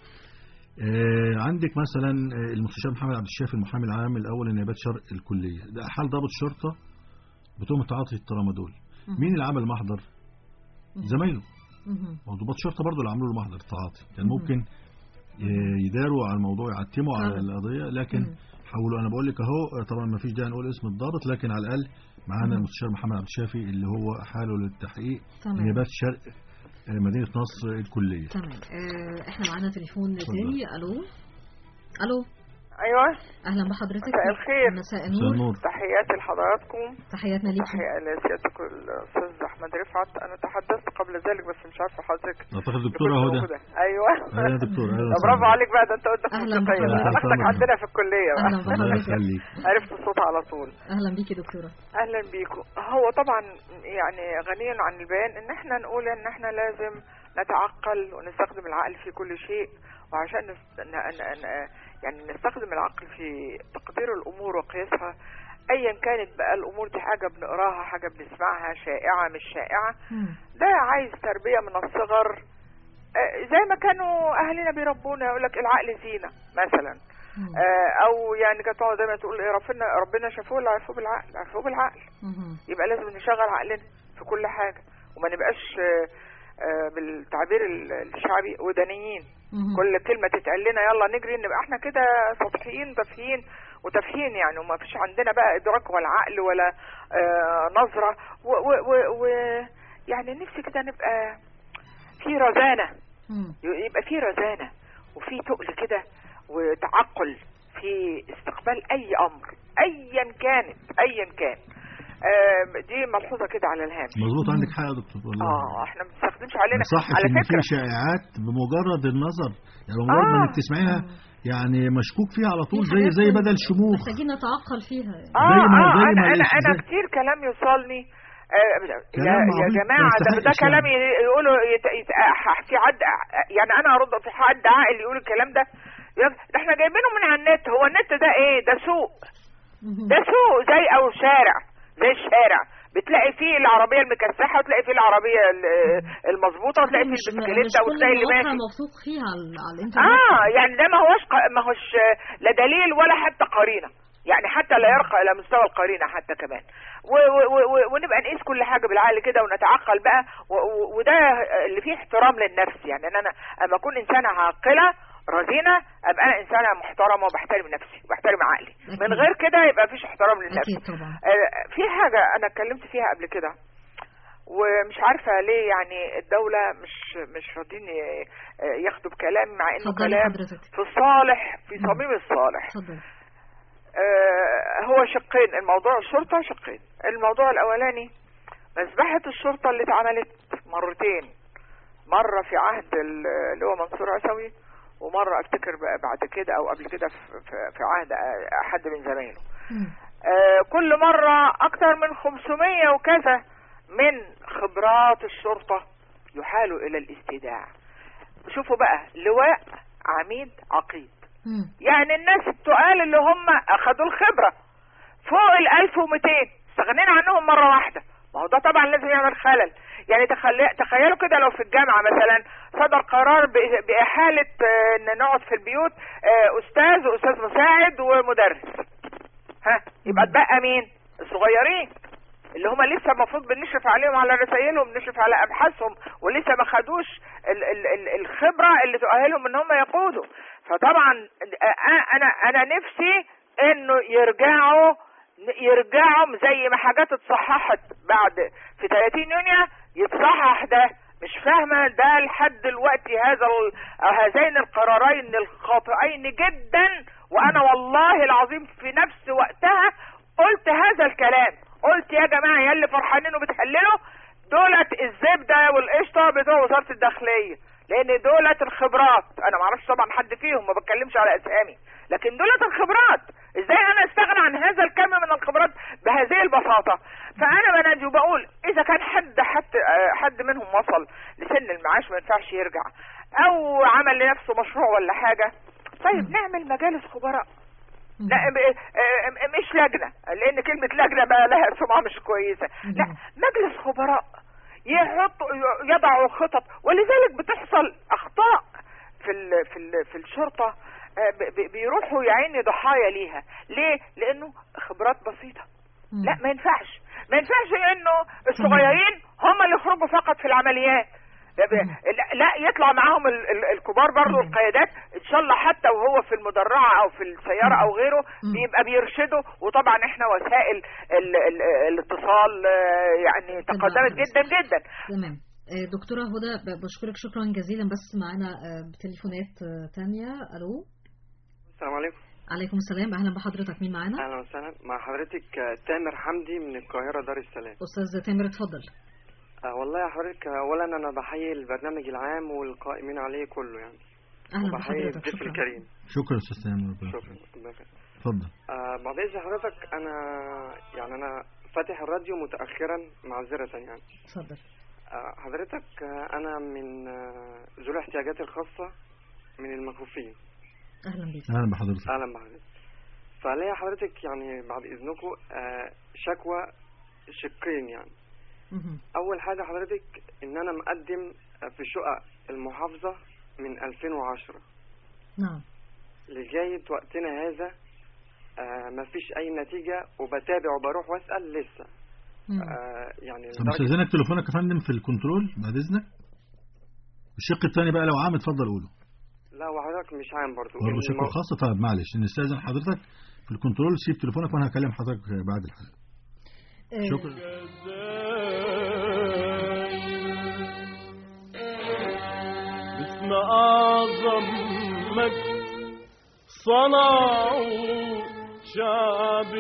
[SPEAKER 4] آه عندك مثلا آه، المستشار محمد عبد الشافي المحامي العام الاول لنيابات شرق الكليه ده حال ضابط شرطه بتهمه تعاطي الترامادول
[SPEAKER 3] مهم.
[SPEAKER 4] مين اللي عمل المحضر
[SPEAKER 3] مهم.
[SPEAKER 4] زمايله
[SPEAKER 3] مهم.
[SPEAKER 4] ما هو ضباط شرطه برضه اللي عملوا له محضر التعاطي كان
[SPEAKER 3] مهم.
[SPEAKER 4] ممكن آه، يداروا على الموضوع يعتموا على
[SPEAKER 3] فعلا.
[SPEAKER 4] القضيه لكن
[SPEAKER 3] مم.
[SPEAKER 4] حاولوا انا بقول لك اهو آه، طبعا ما فيش داعي نقول اسم الضابط لكن على الاقل معانا
[SPEAKER 3] مم.
[SPEAKER 4] المستشار محمد عبد الشافي اللي هو حاله للتحقيق
[SPEAKER 3] تمام.
[SPEAKER 4] نيابات شرق آه، مدينه نصر الكليه
[SPEAKER 3] تمام آه، احنا معانا تليفون
[SPEAKER 4] اتفضل.
[SPEAKER 3] تاني الو الو
[SPEAKER 9] ايوه
[SPEAKER 3] اهلا بحضرتك
[SPEAKER 9] مساء الخير.
[SPEAKER 3] مساء
[SPEAKER 4] مساء
[SPEAKER 3] النور
[SPEAKER 4] النور
[SPEAKER 9] تحياتي لحضراتكم
[SPEAKER 3] تحياتنا ليكي
[SPEAKER 9] تحية لسيادتك الاستاذ احمد رفعت انا تحدثت قبل ذلك بس مش عارفه حضرتك
[SPEAKER 4] اعتقد دكتوره
[SPEAKER 9] كنت
[SPEAKER 4] هدى
[SPEAKER 9] موجودة. ايوه
[SPEAKER 4] ايوه يا دكتور اهلا
[SPEAKER 9] طب برافو
[SPEAKER 4] وسهلا.
[SPEAKER 9] عليك بقى ده انت قلت في
[SPEAKER 3] أهلاً
[SPEAKER 9] الموسيقية
[SPEAKER 3] بحضرتك.
[SPEAKER 9] انا باخدك عندنا في الكليه بقى
[SPEAKER 3] اهلا
[SPEAKER 4] الله
[SPEAKER 3] بحضرتك
[SPEAKER 4] يخليك
[SPEAKER 9] عرفت الصوت على طول
[SPEAKER 3] اهلا بيكي دكتوره
[SPEAKER 9] اهلا بيكم هو طبعا يعني غني عن البيان ان احنا نقول ان احنا لازم نتعقل ونستخدم العقل في كل شيء وعشان نس- ن- ن- ن- يعني نستخدم العقل في تقدير الامور وقياسها ايا كانت بقى الامور دي حاجه بنقراها حاجه بنسمعها شائعه مش شائعه
[SPEAKER 3] مم.
[SPEAKER 9] ده عايز تربيه من الصغر آه، زي ما كانوا اهالينا بيربونا يقول لك العقل زينه مثلا
[SPEAKER 3] مم.
[SPEAKER 9] آه، او يعني كانت تقعد دايما تقول ايه ربنا ربنا شافوه ولا عرفوه بالعقل عرفوه بالعقل
[SPEAKER 3] مهم.
[SPEAKER 9] يبقى لازم نشغل عقلنا في كل حاجة وما نبقاش آه، آه، بالتعبير ال- الشعبي ودانيين
[SPEAKER 3] مهم.
[SPEAKER 9] كل كلمة تتقال لنا يلا نجري نبقى احنا كده سطحيين تافهين وتافهين يعني وما فيش عندنا بقى إدراك ولا عقل ولا آه، نظرة و, و, و, و يعني نفسي كده نبقى في رزانة
[SPEAKER 3] مم.
[SPEAKER 9] يبقى في رزانة وفي تقل كده وتعقل في استقبال أي أمر أيا كانت أيا كان آم، دي ملحوظة كده على الهامش
[SPEAKER 4] مظبوط عندك حق يا دكتور والله
[SPEAKER 9] اه احنا ما بنستخدمش علينا
[SPEAKER 4] صح
[SPEAKER 9] على
[SPEAKER 4] ان في
[SPEAKER 9] فكرة
[SPEAKER 4] شائعات بمجرد النظر يعني بمجرد ما
[SPEAKER 9] آه.
[SPEAKER 4] انك تسمعيها يعني مشكوك فيها على طول
[SPEAKER 3] في
[SPEAKER 4] زي
[SPEAKER 3] حاجات
[SPEAKER 4] زي بدل شموخ
[SPEAKER 3] محتاجين نتعقل فيها
[SPEAKER 9] اه
[SPEAKER 4] زي ما-
[SPEAKER 9] اه
[SPEAKER 4] زي
[SPEAKER 9] انا
[SPEAKER 4] ما
[SPEAKER 9] انا
[SPEAKER 4] الإس-
[SPEAKER 9] انا
[SPEAKER 4] زي-
[SPEAKER 9] كتير كلام يوصلني آه يا,
[SPEAKER 4] كلام
[SPEAKER 9] يا
[SPEAKER 4] عبيط،
[SPEAKER 9] جماعة
[SPEAKER 4] ما
[SPEAKER 9] ده, ده
[SPEAKER 4] يستحقش
[SPEAKER 9] كلام
[SPEAKER 4] يعني.
[SPEAKER 9] ي- يقولوا يت... يت... في حد يعني انا هرد في حد عاقل يقول الكلام ده يقول ده احنا جايبينه من على النت هو النت ده ايه ده سوق
[SPEAKER 3] مهم.
[SPEAKER 9] ده سوق زي او شارع زي الشارع بتلاقي فيه العربيه المكسحه وتلاقي فيه العربيه ال- المظبوطه وتلاقي فيه
[SPEAKER 3] مش مش
[SPEAKER 9] البسكليته
[SPEAKER 3] كل
[SPEAKER 9] وتلاقي اللي
[SPEAKER 3] المواقع
[SPEAKER 9] ماشي
[SPEAKER 3] موثوق فيها على, على الانترنت
[SPEAKER 9] اه يعني ده ما هوش ق- ما هوش لا دليل ولا حتى قرينه يعني حتى لا يرقى الى مستوى القرينه حتى كمان و- و- و- ونبقى نقيس كل حاجه بالعقل كده ونتعقل بقى و- و- وده اللي فيه احترام للنفس يعني ان انا اما اكون انسانه عاقله رزينه ابقى انا انسانه محترمه وبحترم نفسي وبحترم عقلي
[SPEAKER 3] أكيد.
[SPEAKER 9] من غير كده يبقى مفيش احترام للنفس
[SPEAKER 3] أكيد طبعا
[SPEAKER 9] آه، في حاجة أنا اتكلمت فيها قبل كده ومش عارفة ليه يعني الدولة مش مش راضيين ي- آه، ياخدوا بكلامي مع إنه
[SPEAKER 3] اتفضلي
[SPEAKER 9] كلام
[SPEAKER 3] حضرتك
[SPEAKER 9] في الصالح في
[SPEAKER 3] مم.
[SPEAKER 9] صميم الصالح
[SPEAKER 3] اتفضل
[SPEAKER 9] آه، هو شقين الموضوع الشرطة شقين الموضوع الأولاني مذبحة الشرطة اللي اتعملت مرتين مرة في عهد ال- اللي هو منصور عسوي ومرة افتكر بقى بعد كده او قبل كده في- في في عهد آه، احد من زمايله
[SPEAKER 3] مم.
[SPEAKER 9] آه، كل مرة أكثر من 500 وكذا من خبرات الشرطة يحالوا إلى الاستيداع شوفوا بقى لواء عميد عقيد
[SPEAKER 3] مم.
[SPEAKER 9] يعني الناس التقال اللي هم أخدوا الخبرة فوق ال 1200 استغنينا عنهم مرة واحدة ما هو ده طبعا لازم يعمل خلل يعني تخلي... تخيلوا كده لو في الجامعة مثلا صدر قرار ب... بإحالة آه، إن نقعد في البيوت آه، أستاذ وأستاذ مساعد ومدرس ها يبقى اتبقى مين الصغيرين اللي هم لسه المفروض بنشرف عليهم على رسائلهم نشرف على ابحاثهم ولسه ما خدوش ال ال ال الخبره اللي تؤهلهم ان هم يقودوا فطبعا آه، انا انا نفسي انه يرجعوا يرجعوا زي ما حاجات اتصححت بعد في 30 يونيو يتصحح ده مش فاهمه ده لحد دلوقتي هذا ال- هذين القرارين الخاطئين جدا وانا والله العظيم في نفس وقتها قلت هذا الكلام قلت يا جماعه يا اللي فرحانين وبتهللوا دولت الزبده والقشطه بتوع وزاره الداخليه لان دولت الخبرات انا ما اعرفش طبعا حد فيهم ما بتكلمش على اسامي لكن دولت الخبرات ازاي انا استغنى عن هذا الكم من الخبرات بهذه البساطه فانا بنادي وبقول اذا كان حد حد آه، حد منهم وصل لسن المعاش ما ينفعش يرجع او عمل لنفسه مشروع ولا حاجه طيب نعمل مجالس خبراء
[SPEAKER 3] مم.
[SPEAKER 9] لا ب- آه، م- مش لجنه لان كلمه لجنه بقى لها سمعه مش كويسه لا
[SPEAKER 3] مم.
[SPEAKER 9] مجلس خبراء يحطوا يضعوا خطط ولذلك بتحصل اخطاء في ال في ال في الشرطه آه، ب- ب- بيروحوا يا عيني ضحايا ليها ليه لانه خبرات بسيطه
[SPEAKER 3] مم.
[SPEAKER 9] لا ما ينفعش ما ينفعش انه الصغيرين هم اللي يخرجوا فقط في العمليات لا ب- لا- لا يطلع معاهم ال- ال- الكبار برضو
[SPEAKER 3] مم.
[SPEAKER 9] القيادات ان شاء الله حتى وهو في المدرعه او في السياره او غيره
[SPEAKER 3] مم.
[SPEAKER 9] بيبقى بيرشدوا وطبعا احنا وسائل ال ال الاتصال آه، يعني تقدمت جدا جدا
[SPEAKER 3] تمام آه، دكتورة هدى ب- بشكرك شكرا جزيلا بس معانا آه، بتليفونات آه، تانية ألو
[SPEAKER 10] السلام عليكم
[SPEAKER 3] عليكم السلام أهلا بحضرتك مين معانا
[SPEAKER 10] اهلا وسهلا مع حضرتك آه، تامر حمدي من القاهره دار السلام
[SPEAKER 3] أستاذ تامر اتفضل
[SPEAKER 10] آه والله يا حضرتك آه، اولا انا بحيي البرنامج العام والقائمين عليه كله يعني
[SPEAKER 3] أهلا
[SPEAKER 10] وبحيي
[SPEAKER 3] بحضرتك
[SPEAKER 10] الضيف
[SPEAKER 3] شكرا
[SPEAKER 10] الكريم
[SPEAKER 4] شكرا استاذ تامر ربنا
[SPEAKER 10] شكرا
[SPEAKER 4] يخليك.
[SPEAKER 10] الله يخليك.
[SPEAKER 4] اتفضل
[SPEAKER 10] آه بعد اذن حضرتك انا يعني انا فاتح الراديو متاخرا معذره يعني
[SPEAKER 3] اتفضل
[SPEAKER 10] آه حضرتك آه انا من آه ذوي الاحتياجات الخاصه من المكفوفين
[SPEAKER 3] أهلا بيك
[SPEAKER 4] اهلا بحضرتك
[SPEAKER 10] اهلا بحضرتك فليا حضرتك يعني بعد اذنكم آه شكوى شقين يعني
[SPEAKER 3] مهم.
[SPEAKER 10] اول حاجه حضرتك ان انا مقدم في شقق المحافظه من 2010
[SPEAKER 3] نعم
[SPEAKER 10] لغايه وقتنا هذا آه مفيش اي نتيجه وبتابع وبروح واسال لسه
[SPEAKER 3] مم.
[SPEAKER 10] آه يعني
[SPEAKER 4] طب
[SPEAKER 10] لدرجة-
[SPEAKER 4] استاذنك تليفونك يا فندم في الكنترول بعد اذنك الشق الثاني بقى لو عام اتفضل قوله
[SPEAKER 10] لا وحضرتك مش عام برضو
[SPEAKER 4] برضه
[SPEAKER 10] إن
[SPEAKER 4] شق
[SPEAKER 10] المو-
[SPEAKER 4] خاصة طيب معلش نستاذن حضرتك في الكنترول سيب تليفونك وانا هكلم حضرتك بعد الحلقة
[SPEAKER 3] آه،
[SPEAKER 4] شكرا
[SPEAKER 2] باسم أعظم مجد صنعوا شعب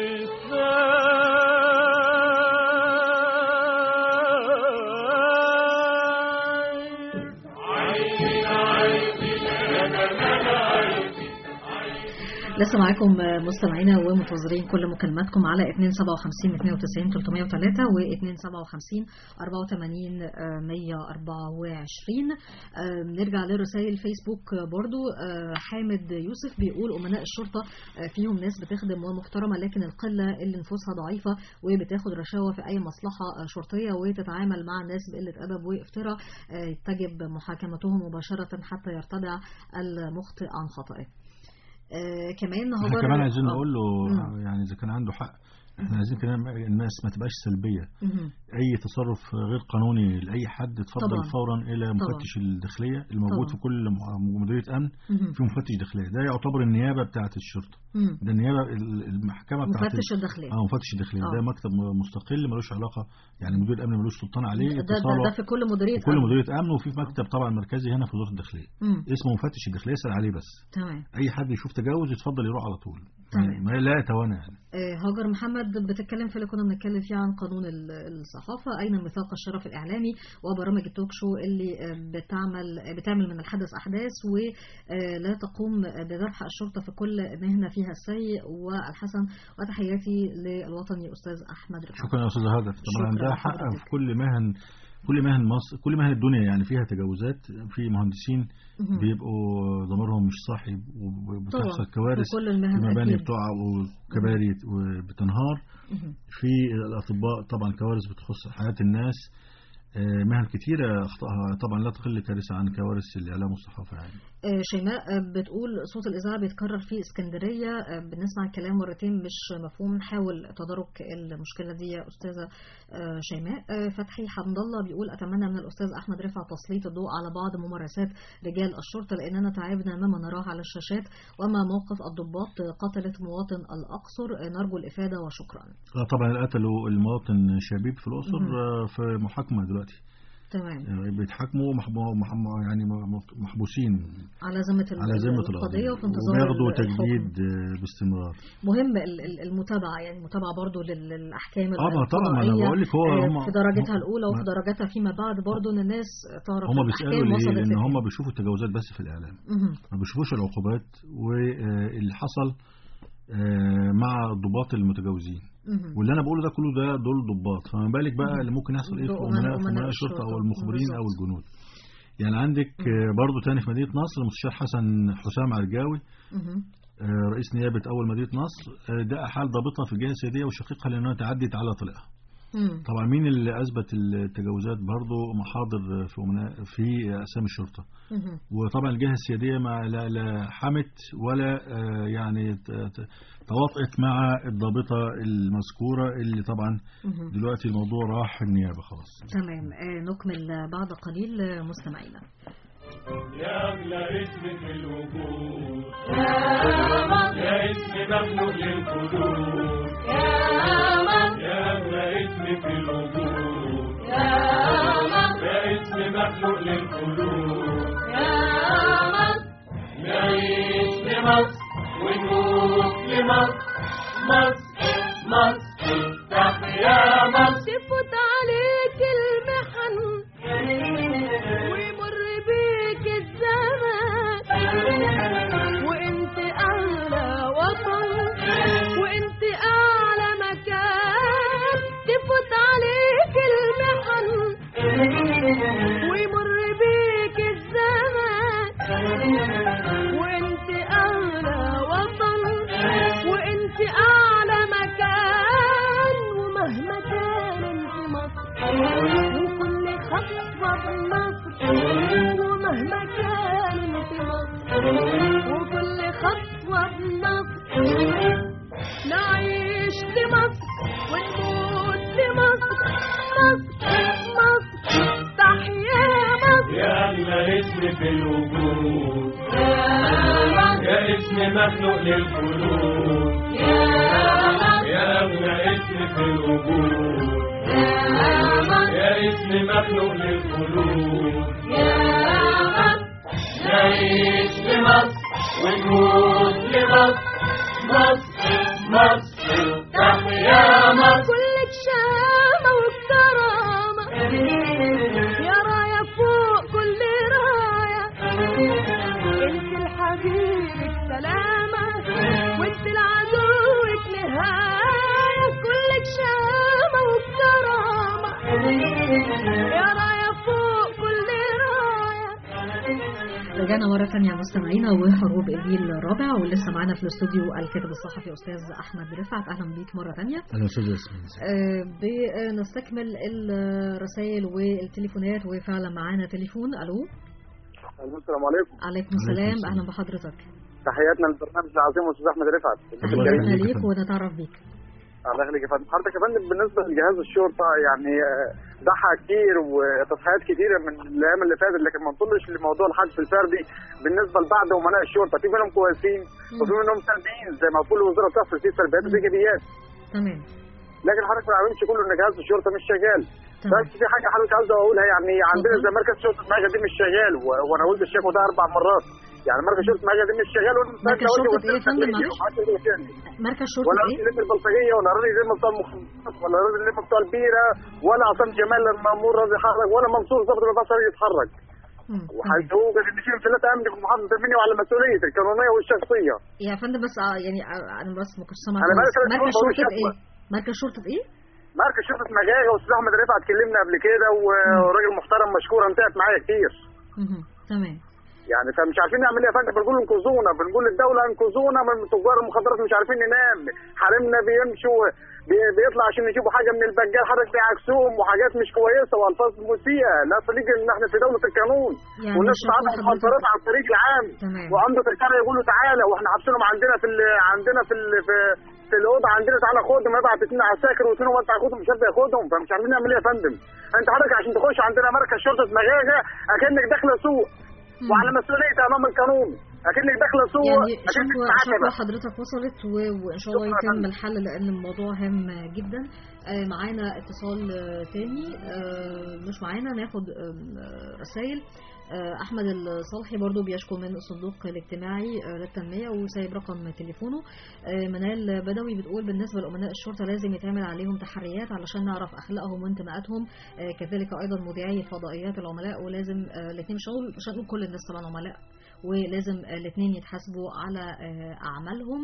[SPEAKER 3] لسه معاكم آه، مستمعينا ومنتظرين كل مكالماتكم على 257 92 303 و 257 84 آه، 124 آه، نرجع لرسائل فيسبوك آه، برضو آه، حامد يوسف بيقول أمناء الشرطة آه، فيهم ناس بتخدم ومحترمة لكن القلة اللي نفوسها ضعيفة وبتاخد رشاوى في أي مصلحة آه، شرطية وتتعامل مع الناس بقلة أدب وافتراء آه، تجب محاكمتهم مباشرة حتى يرتدع المخطئ عن خطئه آه كمان
[SPEAKER 4] احنا
[SPEAKER 3] هاجر
[SPEAKER 4] كمان عايزين
[SPEAKER 3] آه.
[SPEAKER 4] نقول له
[SPEAKER 3] مم.
[SPEAKER 4] يعني اذا كان عنده حق احنا عايزين كمان الناس ما تبقاش سلبيه
[SPEAKER 3] مهم.
[SPEAKER 4] اي تصرف غير قانوني لاي حد اتفضل
[SPEAKER 3] طبعاً.
[SPEAKER 4] فورا الى مفتش الداخليه الموجود
[SPEAKER 3] طبعاً.
[SPEAKER 4] في كل م- مديريه امن
[SPEAKER 3] مهم.
[SPEAKER 4] في مفتش داخليه ده يعتبر النيابه بتاعه الشرطه
[SPEAKER 3] مم.
[SPEAKER 4] ده النيابه ال- المحكمه بتاعه
[SPEAKER 3] مفتش الداخليه
[SPEAKER 4] اه مفتش الداخليه
[SPEAKER 3] آه.
[SPEAKER 4] ده مكتب م- مستقل ملوش علاقه يعني مدير الامن ملوش سلطان عليه
[SPEAKER 3] ده, ده,
[SPEAKER 4] اتصاله
[SPEAKER 3] ده في كل مديريه
[SPEAKER 4] في كل
[SPEAKER 3] أمن.
[SPEAKER 4] مديريه امن وفي مكتب طبعا مركزي هنا في وزاره الداخليه
[SPEAKER 3] مم.
[SPEAKER 4] اسمه مفتش الداخليه يسال عليه بس
[SPEAKER 3] تمام
[SPEAKER 4] اي حد يشوف تجاوز يتفضل يروح على طول
[SPEAKER 3] تمام.
[SPEAKER 4] ما لا يتوانى يعني
[SPEAKER 3] آه، هاجر محمد بتتكلم في اللي كنا بنتكلم فيه عن قانون ال- الصحافة أين ميثاق الشرف الإعلامي وبرامج التوك شو اللي آه، بتعمل آه، بتعمل من الحدث أحداث ولا تقوم بذبح الشرطة في كل مهنة فيها السيء والحسن وتحياتي للوطني أستاذ أحمد رفعت
[SPEAKER 4] شكرا يا استاذ هدف طبعا
[SPEAKER 3] شكراً
[SPEAKER 4] ده حق
[SPEAKER 3] لحضرتك.
[SPEAKER 4] في كل مهن كل مهن مصر كل مهن الدنيا يعني فيها تجاوزات في مهندسين
[SPEAKER 3] مهم.
[SPEAKER 4] بيبقوا ضميرهم مش صاحي وبتحصل
[SPEAKER 3] طبعاً.
[SPEAKER 4] كوارث
[SPEAKER 3] في كل المهن
[SPEAKER 4] في مباني
[SPEAKER 3] أكيد.
[SPEAKER 4] بتقع وكباري بتنهار
[SPEAKER 3] مهم.
[SPEAKER 4] في الأطباء طبعا كوارث بتخص حياة الناس آه، مهن كتيرة أخطائها طبعا لا تقل كارثة عن كوارث الإعلام والصحافة يعني
[SPEAKER 3] آه، شيماء آه، بتقول صوت الإذاعة بيتكرر في اسكندرية آه، بنسمع الكلام مرتين مش مفهوم نحاول تدارك المشكلة دي يا أستاذة آه، شيماء آه، فتحي حمد الله بيقول أتمنى من الأستاذ أحمد رفع تسليط الضوء على بعض ممارسات رجال الشرطة لأننا تعبنا مما نراه على الشاشات وما موقف الضباط قتلت مواطن الأقصر آه، نرجو الإفادة وشكرا
[SPEAKER 4] آه، طبعا قتلوا المواطن شبيب في الأقصر
[SPEAKER 3] مهم.
[SPEAKER 4] آه، في محاكمة دلوقتي
[SPEAKER 3] تمام
[SPEAKER 4] آه، بيتحاكموا محبو- محبو- يعني م- محبوسين
[SPEAKER 3] على ذمة ال-
[SPEAKER 4] على ذمة
[SPEAKER 3] القضية
[SPEAKER 4] القضية
[SPEAKER 3] وفي انتظار
[SPEAKER 4] وبياخدوا
[SPEAKER 3] الحكم.
[SPEAKER 4] تجديد آه، باستمرار
[SPEAKER 3] مهم ال- ال- المتابعة يعني المتابعة برضو لل- للأحكام
[SPEAKER 4] اه ما طبعا ما انا
[SPEAKER 3] القضائية،
[SPEAKER 4] بقول لك هو
[SPEAKER 3] آه،
[SPEAKER 4] هم
[SPEAKER 3] في درجتها الأولى وفي
[SPEAKER 4] ما-
[SPEAKER 3] درجاتها فيما بعد برضو إن الناس تعرف
[SPEAKER 4] هم
[SPEAKER 3] الأحكام
[SPEAKER 4] بيسالوا ليه
[SPEAKER 3] وصلت
[SPEAKER 4] لان
[SPEAKER 3] لفين.
[SPEAKER 4] هم بيشوفوا التجاوزات بس في الاعلام
[SPEAKER 3] مهم.
[SPEAKER 4] ما بيشوفوش العقوبات واللي حصل آه، مع الضباط المتجاوزين
[SPEAKER 3] مهم.
[SPEAKER 4] واللي انا بقوله ده كله ده دول ضباط فما بالك بقى اللي ممكن يحصل ايه في
[SPEAKER 3] أمناء-
[SPEAKER 4] امناء في
[SPEAKER 3] أمناء
[SPEAKER 4] امناء الشرطه
[SPEAKER 3] الشرطة.
[SPEAKER 4] او المخبرين او
[SPEAKER 3] بالظبط.
[SPEAKER 4] الجنود يعني عندك آه، برضو تاني في مدينه نصر المستشار حسن حسام عرجاوي
[SPEAKER 3] مهم.
[SPEAKER 4] آه، رئيس نيابه اول مدينه نصر آه، ده احال ضابطه في الجهه السياديه وشقيقها لانها تعدت على طليقها
[SPEAKER 3] مم.
[SPEAKER 4] طبعا مين اللي اثبت التجاوزات برضو محاضر في أمناء في اقسام الشرطه
[SPEAKER 3] مهم.
[SPEAKER 4] وطبعا الجهه السياديه ما لا, لا حمت ولا آه، يعني ت- ت- تواطئت مع الضابطه المذكوره اللي طبعا
[SPEAKER 3] مهم.
[SPEAKER 4] دلوقتي الموضوع راح النيابه خلاص
[SPEAKER 3] تمام آه، نكمل بعد قليل آه، مستمعينا
[SPEAKER 2] يا أغلى اسم في الوجود يا اسم مملوك للقلوب يا أغلى اسم في الوجود يا اسم مخلوق للقلوب نعيش لمصر ونموت لمصر مصر مصر تحيا مصر
[SPEAKER 11] تفوت عليك المحن ويمر بيك الزمن وانت اعلى وطن وانت اعلى مكان تفوت عليك المحن ويمر بيك الزمن وانت اعلى وطن وانت اعلى مكان ومهما كان انت مصر وكل خطوة بمصر ومهما كان انت مصر وكل خطوة بمصر نعيش لمصر ونموت لمصر مصر مصر تحيا مصر
[SPEAKER 2] يا أغلى اسم في الوجود يا اسم مخلوق للقلوب يا أغلى اسم في الوجود يا اسم مخلوق للقلوب نعيش لمصر ونموت لمصر مصر مصر تحيا مصر
[SPEAKER 11] كلك شامة وكرامة يا راية فوق كل راية انت الحبيب سلامة وانت لعدوك نهاية كلك شامة وكرامة يا راية فوق كل راية
[SPEAKER 3] رجعنا مرة تانية مستمعينا وحروب الجيل الرابع ولسه معانا في الاستوديو الكاتب الصحفي أستاذ أحمد رفعت أهلا بيك مرة تانية
[SPEAKER 4] اهلا استاذ ياسمين
[SPEAKER 3] آه، بنستكمل الرسائل والتليفونات وفعلا معانا تليفون ألو
[SPEAKER 12] السلام عليكم
[SPEAKER 3] عليكم
[SPEAKER 4] عليكم
[SPEAKER 3] السلام
[SPEAKER 4] السلام.
[SPEAKER 3] أهلا بحضرتك
[SPEAKER 12] تحياتنا للبرنامج العظيم استاذ احمد رفعت
[SPEAKER 3] تحياتنا ليك ونتعرف بيك
[SPEAKER 12] الله يخليك يا فندم حضرتك يا فندم بالنسبه لجهاز الشرطه يعني آه، ضحى كتير وتضحيات كتيره من الايام اللي فاتت لكن ما نطلش لموضوع الحجز الفردي بالنسبه لبعض امناء الشرطه في منهم كويسين وفي منهم سلبيين زي ما كل وزاره تفصل في سلبيات وفي ايجابيات
[SPEAKER 3] تمام
[SPEAKER 12] لكن حضرتك ما عملش كله ان جهاز الشرطه مش شغال
[SPEAKER 3] تمام.
[SPEAKER 12] بس في حاجه حضرتك عاوز اقولها يعني عندنا زي مركز شرطه ماجا دي مش شغال و- وانا قلت الشكوى ده اربع مرات يعني مركز شرطه ماجا دي مش شغال وانا مستني
[SPEAKER 3] مركز
[SPEAKER 12] أقول
[SPEAKER 3] شرطة
[SPEAKER 12] لك
[SPEAKER 3] إيه يا فندم؟
[SPEAKER 12] وسيلة
[SPEAKER 3] معلش؟
[SPEAKER 12] تغيير وحاجة تاني.
[SPEAKER 3] مركز
[SPEAKER 12] ولا
[SPEAKER 3] شرطة
[SPEAKER 12] راجل
[SPEAKER 3] ايه؟
[SPEAKER 12] اللي البلطجيه ولا راجل زي ما بتوع المخابرات ولا راجل اللي بتوع البيره ولا عصام جمال المامور راضي يتحرك ولا منصور ظابط ما راضي يتحرك
[SPEAKER 3] مم.
[SPEAKER 12] وهيوجد ان في انفلات امني في محافظه المنيا وعلى مسؤوليتي القانونيه والشخصيه
[SPEAKER 3] يا فندم بس آه، يعني آه، انا بس ما كنتش سامعة
[SPEAKER 12] أنا بقالي
[SPEAKER 3] كويس.
[SPEAKER 12] ثلاث
[SPEAKER 3] مركز
[SPEAKER 12] شهور بقول
[SPEAKER 3] شرطة
[SPEAKER 12] شكوى.
[SPEAKER 3] ايه؟ مركز شرطة ايه؟
[SPEAKER 12] مركز شرطه مجاجه واستاذ احمد رفعت كلمنا قبل كده وراجل محترم مشكور انتهت معايا كتير
[SPEAKER 3] مهم. تمام
[SPEAKER 12] يعني فمش عارفين نعمل ايه يا فندم بنقول انقذونا بنقول للدوله انقذونا من تجار المخدرات مش عارفين ننام حريمنا بيمشوا بي- بيطلع عشان يجيبوا حاجه من البجال حضرتك بيعكسوهم وحاجات مش كويسه والفاظ مسيئه لا تليق ان احنا في دوله القانون
[SPEAKER 3] يعني
[SPEAKER 12] والناس
[SPEAKER 3] شكوى
[SPEAKER 12] بتعرض
[SPEAKER 3] حضرتك-
[SPEAKER 12] مخدرات على الطريق العام
[SPEAKER 3] تمام.
[SPEAKER 12] وعمده القريه يقولوا تعالى واحنا حابسينهم عندنا في ال- عندنا في ال- في في الاوضه عندنا تعالى خدهم يبعت اثنين عساكر واثنين وانت هاخدهم مش هبدا ياخدهم فمش عارفين نعمل ايه يا فندم انت حضرتك عشان تخش عندنا مركز شرطه مجاجه اكنك داخله سوق وعلى مسؤوليه امام القانون اكنك داخله سوق
[SPEAKER 3] يعني
[SPEAKER 12] اكنك
[SPEAKER 3] شكوى
[SPEAKER 12] معتبة.
[SPEAKER 3] شكوى حضرتك وصلت و- وان شاء الله
[SPEAKER 12] شكرا يا
[SPEAKER 3] يتم
[SPEAKER 12] فندم.
[SPEAKER 3] الحل لان الموضوع هام جدا آه، معانا اتصال آه، تاني آه، مش معانا ناخد آه، رسائل آه، احمد الصالحي برضو بيشكو من الصندوق الاجتماعي آه، للتنميه وسايب رقم تليفونه آه، منال بدوي بتقول بالنسبه لامناء الشرطه لازم يتعمل عليهم تحريات علشان نعرف اخلاقهم وانتماءاتهم آه، كذلك ايضا مذيعي فضائيات العملاء ولازم الاثنين مش هنقول مش هنقول كل الناس طبعا عملاء ولازم الاثنين يتحاسبوا على آه، اعمالهم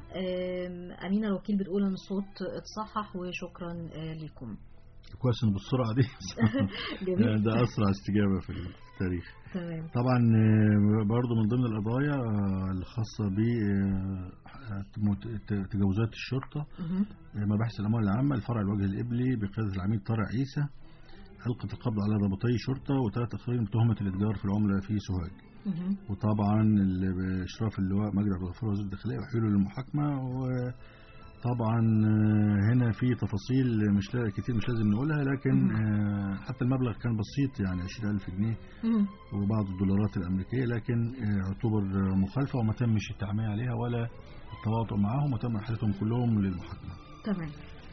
[SPEAKER 3] آم، امينه الوكيل بتقول ان الصوت اتصحح وشكرا آه، ليكم
[SPEAKER 4] كويس ان بالسرعه دي
[SPEAKER 3] جميل.
[SPEAKER 4] ده اسرع استجابه في التاريخ
[SPEAKER 3] تمام
[SPEAKER 4] طبعا آه، برضو من ضمن القضايا آه، الخاصه ب آه، مت- تجاوزات الشرطه
[SPEAKER 3] مهم.
[SPEAKER 4] آه، مباحث الاموال العامه الفرع الوجه الابلي بقياده العميد طارق عيسى ألقت القبض على ضابطي شرطة وثلاث آخرين بتهمة الإتجار في العملة في سوهاج
[SPEAKER 3] مهم.
[SPEAKER 4] وطبعا اللي بإشراف اللواء مجدي عبد الغفور وزير الداخلية وحيله للمحاكمة وطبعا آه، هنا في تفاصيل مش لا- كتير مش لازم نقولها لكن
[SPEAKER 3] مهم.
[SPEAKER 4] آه، حتى المبلغ كان بسيط يعني 20000 جنيه
[SPEAKER 3] مهم.
[SPEAKER 4] وبعض الدولارات الأمريكية لكن آه، اعتبر مخالفة وما تمش التعمية عليها ولا التواطؤ معهم وتم إحالتهم كلهم للمحاكمة
[SPEAKER 3] تمام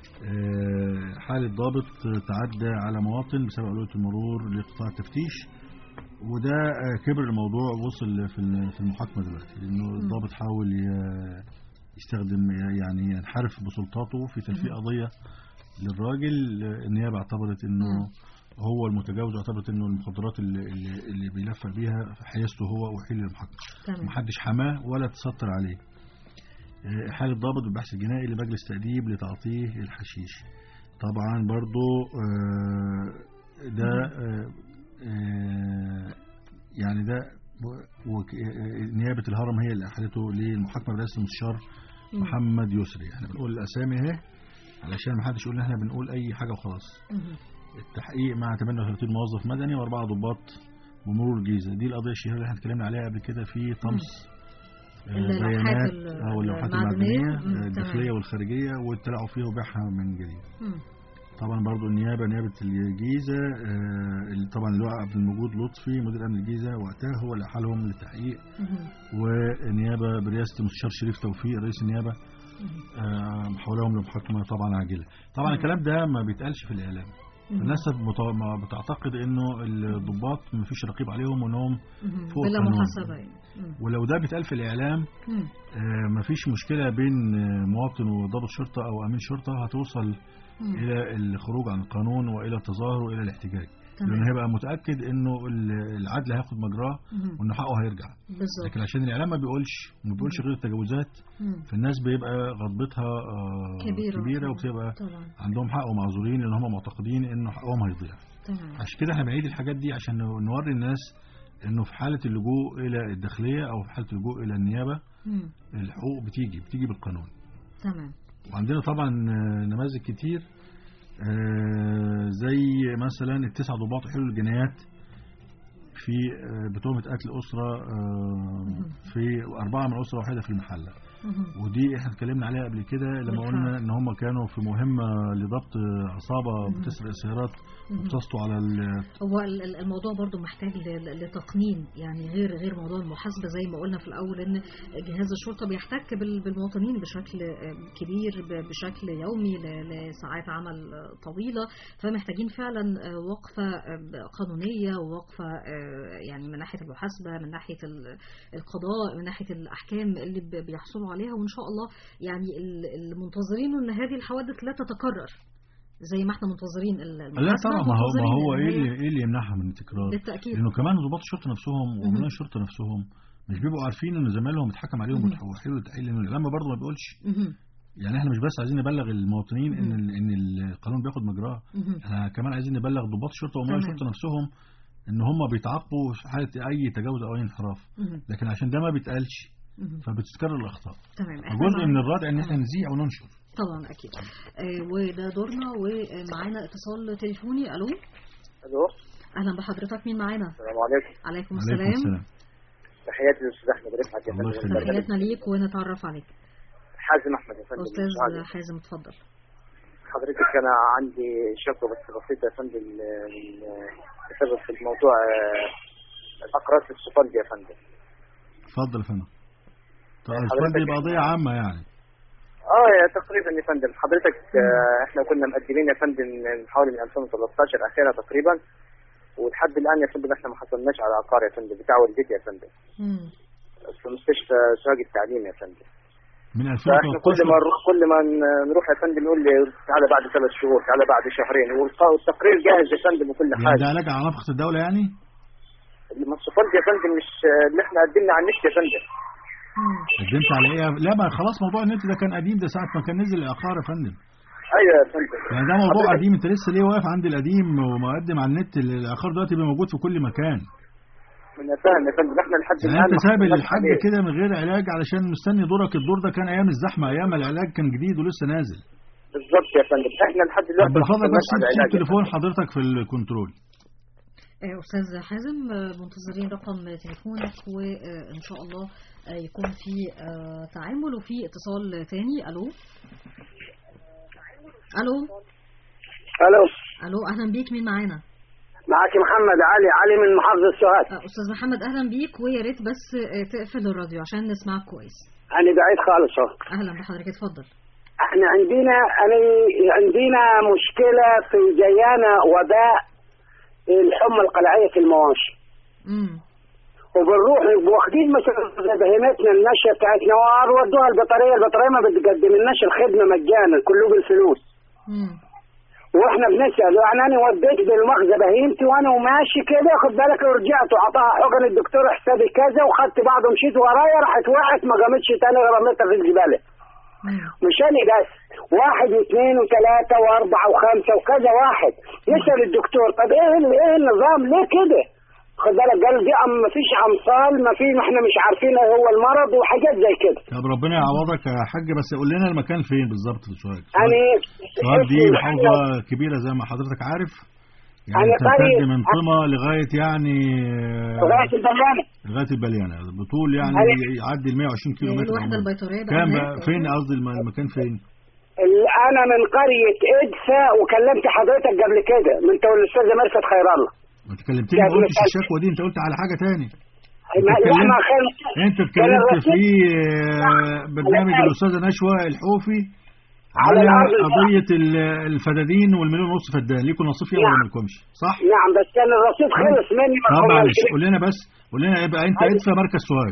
[SPEAKER 4] آه، حالة ضابط تعدى على مواطن بسبب أولوية المرور لقطاع التفتيش وده آه، كبر الموضوع وصل في ال- في المحاكمة دلوقتي لأنه الضابط حاول ي- يستخدم يعني ينحرف بسلطاته في تلفيق قضية للراجل آه، النيابة اعتبرت إنه هو المتجاوز واعتبرت إنه المخدرات اللي, اللي, اللي بيلفق بيها في حيازته هو وحيل للمحاكمة
[SPEAKER 3] تمام
[SPEAKER 4] محدش حماه ولا تستر عليه آه، حالة ضابط بالبحث الجنائي لمجلس تأديب لتعطيه الحشيش طبعا برضو آه، ده آه، آه، يعني ده و- وك- آه، نيابة الهرم هي اللي أحالته للمحاكمة برئاسة المستشار
[SPEAKER 3] مم.
[SPEAKER 4] محمد يسري احنا بنقول الأسامي اهي علشان ما حدش يقول ان احنا بنقول أي حاجة وخلاص
[SPEAKER 3] مهم.
[SPEAKER 4] التحقيق مع 38 موظف مدني واربعه ضباط بمرور الجيزه دي القضيه الشهيره اللي احنا اتكلمنا عليها قبل كده في طمس آه،
[SPEAKER 3] اللوحات
[SPEAKER 4] بيانات
[SPEAKER 3] ال-
[SPEAKER 4] او اللوحات
[SPEAKER 3] المعدنية.
[SPEAKER 4] المعدنيه
[SPEAKER 3] مم،
[SPEAKER 4] آه، الداخليه
[SPEAKER 3] تمام.
[SPEAKER 4] والخارجيه والتلاعب فيها وبيعها من جديد
[SPEAKER 3] مم.
[SPEAKER 4] طبعا برضو النيابه نيابه الجيزه آه، اللي طبعا اللواء عبد الموجود لطفي مدير امن الجيزه وقتها هو اللي احالهم للتحقيق
[SPEAKER 3] مهم.
[SPEAKER 4] والنيابه برئاسه المستشار شريف توفيق رئيس النيابه آه، حولهم لمحاكمه طبعا عاجله طبعا الكلام ده ما بيتقالش في الاعلام
[SPEAKER 3] مم.
[SPEAKER 4] الناس بت- ما بتعتقد انه الضباط ما فيش رقيب عليهم وانهم
[SPEAKER 3] مهم.
[SPEAKER 4] فوق
[SPEAKER 3] بلا
[SPEAKER 4] القانون.
[SPEAKER 3] محاسبة يعني مم.
[SPEAKER 4] ولو ده بيتقال في الاعلام
[SPEAKER 3] مم.
[SPEAKER 4] ما فيش مشكله بين آه، مواطن وضابط شرطه او امين شرطه هتوصل
[SPEAKER 3] مم.
[SPEAKER 4] الى الخروج عن القانون والى التظاهر والى الاحتجاج
[SPEAKER 3] تمام.
[SPEAKER 4] لانه هيبقى متاكد انه ال- العدل هياخد مجراه
[SPEAKER 3] مهم.
[SPEAKER 4] وانه حقه هيرجع
[SPEAKER 3] بالظبط
[SPEAKER 4] لكن عشان الاعلام ما بيقولش وما بيقولش غير التجاوزات
[SPEAKER 3] مم.
[SPEAKER 4] فالناس بيبقى غضبتها آه،
[SPEAKER 3] كبيرة.
[SPEAKER 4] كبيره وبتبقى
[SPEAKER 3] طبعا
[SPEAKER 4] عندهم حق ومعذورين لان هم معتقدين انه حقهم هيضيع
[SPEAKER 3] تمام
[SPEAKER 4] عشان كده احنا بنعيد الحاجات دي عشان نوري الناس انه في حاله اللجوء الى الداخليه او في حاله اللجوء الى النيابه
[SPEAKER 3] مم.
[SPEAKER 4] الحقوق بتيجي بتيجي بالقانون
[SPEAKER 3] تمام
[SPEAKER 4] وعندنا طبعا آه، نماذج كتير آه، زي مثلا التسع ضباط حلول الجنايات في آه، بتهمة قتل أسرة آه، في أربعة من أسرة واحدة في المحلة ودي احنا اتكلمنا عليها قبل كده لما
[SPEAKER 3] بالفعل.
[SPEAKER 4] قلنا ان هم كانوا في مهمة لضبط عصابة بتسرق سيارات وبتسطو على ال-
[SPEAKER 3] هو ال- ال- الموضوع برضو محتاج ل- لتقنين يعني غير غير موضوع المحاسبة زي ما قلنا في الأول إن جهاز الشرطة بيحتك بال- بالمواطنين بشكل آه، كبير ب- بشكل يومي ل- لساعات عمل آه، طويلة فمحتاجين فعلا آه، وقفة آه، قانونية ووقفة آه، يعني من ناحية المحاسبة من ناحية ال- القضاء من ناحية الأحكام اللي ب- بيحصلوا عليها وإن شاء الله يعني ال- المنتظرين إن هذه الحوادث لا تتكرر زي ما احنا منتظرين ال-
[SPEAKER 4] لا
[SPEAKER 3] المحاسبة
[SPEAKER 4] طبعا ما هو ما
[SPEAKER 3] ومنتظرين
[SPEAKER 4] هو
[SPEAKER 3] إن
[SPEAKER 4] ايه
[SPEAKER 3] هي-
[SPEAKER 4] اللي ايه اللي يمنعها من التكرار
[SPEAKER 3] بالتأكيد.
[SPEAKER 4] لانه كمان ضباط الشرطه نفسهم وامناء الشرطه نفسهم مش بيبقوا عارفين ان زمايلهم اتحكم عليهم
[SPEAKER 3] مهم.
[SPEAKER 4] وتحولوا لتحقيق لان الاعلام برضه ما بيقولش
[SPEAKER 3] مهم.
[SPEAKER 4] يعني احنا مش بس عايزين نبلغ المواطنين ان ال- ان القانون بياخد مجراه
[SPEAKER 3] مهم.
[SPEAKER 4] احنا كمان عايزين نبلغ ضباط الشرطه وامناء
[SPEAKER 3] تمام.
[SPEAKER 4] الشرطه نفسهم ان هم بيتعاقبوا في حاله اي تجاوز او اي انحراف
[SPEAKER 3] مهم.
[SPEAKER 4] لكن عشان ده ما بيتقالش
[SPEAKER 3] مهم.
[SPEAKER 4] فبتتكرر الاخطاء
[SPEAKER 3] تمام إحنا
[SPEAKER 4] فجزء
[SPEAKER 3] معانا-
[SPEAKER 4] من الردع ان احنا نذيع وننشر
[SPEAKER 3] طبعا اكيد آه وده دورنا ومعانا اتصال تليفوني الو
[SPEAKER 13] الو
[SPEAKER 3] اهلا بحضرتك مين معانا
[SPEAKER 13] السلام عليكم
[SPEAKER 3] عليكم
[SPEAKER 4] عليكم
[SPEAKER 3] السلام
[SPEAKER 4] السلام
[SPEAKER 13] تحياتي للاستاذ احمد رفعت يا
[SPEAKER 4] الله
[SPEAKER 13] فندم.
[SPEAKER 4] يخليك.
[SPEAKER 3] تحياتنا ليك ونتعرف عليك
[SPEAKER 13] حازم احمد يا فندم
[SPEAKER 3] استاذ
[SPEAKER 13] سعادة.
[SPEAKER 3] حازم اتفضل
[SPEAKER 13] حضرتك انا عندي شكوى بس بسيطه يا فندم ل- ل- بسبب في الموضوع آه، الاقراص الصفندي يا فندم
[SPEAKER 4] اتفضل يا فندم طيب
[SPEAKER 13] حضرتك-
[SPEAKER 4] السؤال دي يبقى قضيه عامه يعني
[SPEAKER 13] اه يا تقريبا يا فندم حضرتك آه، احنا كنا مقدمين يا فندم من حوالي من 2013 اخيرا تقريبا ولحد الان يا فندم احنا ما حصلناش على عقار يا فندم بتاع والدتي يا فندم في مستشفى سواق التعليم يا فندم
[SPEAKER 4] من
[SPEAKER 13] فاحنا كل ما
[SPEAKER 4] 2013
[SPEAKER 13] نروح كل ما ن- نروح يا فندم يقول لي تعالى بعد ثلاث شهور تعالى بعد شهرين والق- والتقرير جاهز يا فندم وكل
[SPEAKER 4] يعني
[SPEAKER 13] حاجه
[SPEAKER 4] ده علاج على نفقه الدوله يعني
[SPEAKER 13] المصروفات يا فندم مش اللي احنا قدمنا على النت يا فندم
[SPEAKER 4] قدمت على ايه لا ما خلاص موضوع النت ده كان قديم ده ساعه ما كان نزل العقار يا فندم
[SPEAKER 13] ايوه يا فندم
[SPEAKER 4] يعني ده موضوع
[SPEAKER 13] حضرتك-
[SPEAKER 4] قديم انت لسه ليه واقف عند القديم ومقدم على النت العقار دلوقتي بيبقى موجود في كل مكان
[SPEAKER 13] انا فاهم يا فندم احنا لحد
[SPEAKER 4] يعني
[SPEAKER 13] الان
[SPEAKER 4] انت
[SPEAKER 13] ما
[SPEAKER 4] سايب
[SPEAKER 13] حصلناش
[SPEAKER 4] الحاج
[SPEAKER 13] عليه.
[SPEAKER 4] كده من غير علاج علشان مستني دورك الدور ده كان ايام الزحمه ايام ما العلاج كان جديد ولسه نازل
[SPEAKER 13] بالظبط يا فندم احنا لحد
[SPEAKER 4] طب
[SPEAKER 13] دلوقتي ما
[SPEAKER 4] بفضل
[SPEAKER 13] حصلناش
[SPEAKER 4] بس
[SPEAKER 13] على
[SPEAKER 4] تسيب
[SPEAKER 13] علاج يا
[SPEAKER 4] تليفون حضرتك في الكنترول
[SPEAKER 3] آه، استاذ حازم آه، منتظرين رقم تليفونك وان شاء الله آه، يكون في آه، تعامل وفي اتصال تاني الو الو
[SPEAKER 14] الو
[SPEAKER 3] الو اهلا بيك مين معانا
[SPEAKER 14] معك محمد علي علي من محافظة سوهاج
[SPEAKER 3] آه، استاذ محمد اهلا بيك ويا ريت بس آه، تقفل الراديو عشان نسمعك كويس
[SPEAKER 14] أنا بعيد خالص اهو
[SPEAKER 3] اهلا بحضرتك اتفضل
[SPEAKER 14] احنا عندنا أنا عندنا مشكلة في جيانا وباء الحمى القلعية في المواشي
[SPEAKER 3] امم
[SPEAKER 14] وبنروح واخدين مثلا بهيمتنا النشة بتاعتنا وودوها البطارية البطارية ما بتقدم لناش الخدمة مجانا كله بالفلوس
[SPEAKER 3] امم
[SPEAKER 14] واحنا بنسال يعني انا وديت بالمخزه بهيمتي وانا وماشي كده خد بالك ورجعت وعطاها حقن الدكتور حسابي كذا وخدت بعض ومشيت ورايا راحت وقعت ما قامتش تاني رميتها في الزباله مش انا بس واحد واثنين وثلاثه واربعه وخمسه وكذا واحد نسال الدكتور طب ايه ال- ايه النظام ليه كده؟ خد بالك قال دي أم ما فيش امصال ما في ما احنا مش عارفين ايه هو المرض وحاجات زي كده
[SPEAKER 4] طب ربنا يعوضك يا حاج بس قول لنا المكان فين بالظبط في سوهاج
[SPEAKER 14] يعني
[SPEAKER 4] سوهاج دي
[SPEAKER 14] اسم
[SPEAKER 4] محافظه كبيره زي ما حضرتك عارف يعني
[SPEAKER 14] أنا
[SPEAKER 4] تمتد
[SPEAKER 14] طيب.
[SPEAKER 4] من طمة لغايه يعني آه،
[SPEAKER 14] لغايه البلانه
[SPEAKER 4] لغايه البليانه بطول يعني
[SPEAKER 14] أنا-
[SPEAKER 4] يعدي ال 120 كيلو
[SPEAKER 3] هي
[SPEAKER 4] متر
[SPEAKER 3] الوحده
[SPEAKER 4] عموماً.
[SPEAKER 3] البيطريه بقى
[SPEAKER 4] كام
[SPEAKER 3] هناك.
[SPEAKER 4] بقى فين قصدي الم- المكان فين؟
[SPEAKER 14] ال- انا من قريه ادفا وكلمت حضرتك قبل كده من تو الاستاذه مرفت خير الله
[SPEAKER 4] ما تكلمتني ما قلتش الشكوى دي انت قلت على حاجه تاني
[SPEAKER 14] ما
[SPEAKER 4] اتكلمت-
[SPEAKER 14] لا ما خير
[SPEAKER 4] انت اتكلمت في آه، برنامج الاستاذه نشوى الحوفي
[SPEAKER 14] على
[SPEAKER 4] على
[SPEAKER 14] الأرض
[SPEAKER 4] قضيه ال- الفدادين والمليون ونص فدان ليكم نصيب فيها ولا مالكمش صح؟
[SPEAKER 14] نعم بس كان الرصيد خلص مني ما
[SPEAKER 4] طب
[SPEAKER 14] كناش
[SPEAKER 4] معلش
[SPEAKER 14] كده.
[SPEAKER 4] قول لنا بس قول لنا يبقى انت ادفع مركز سوهاج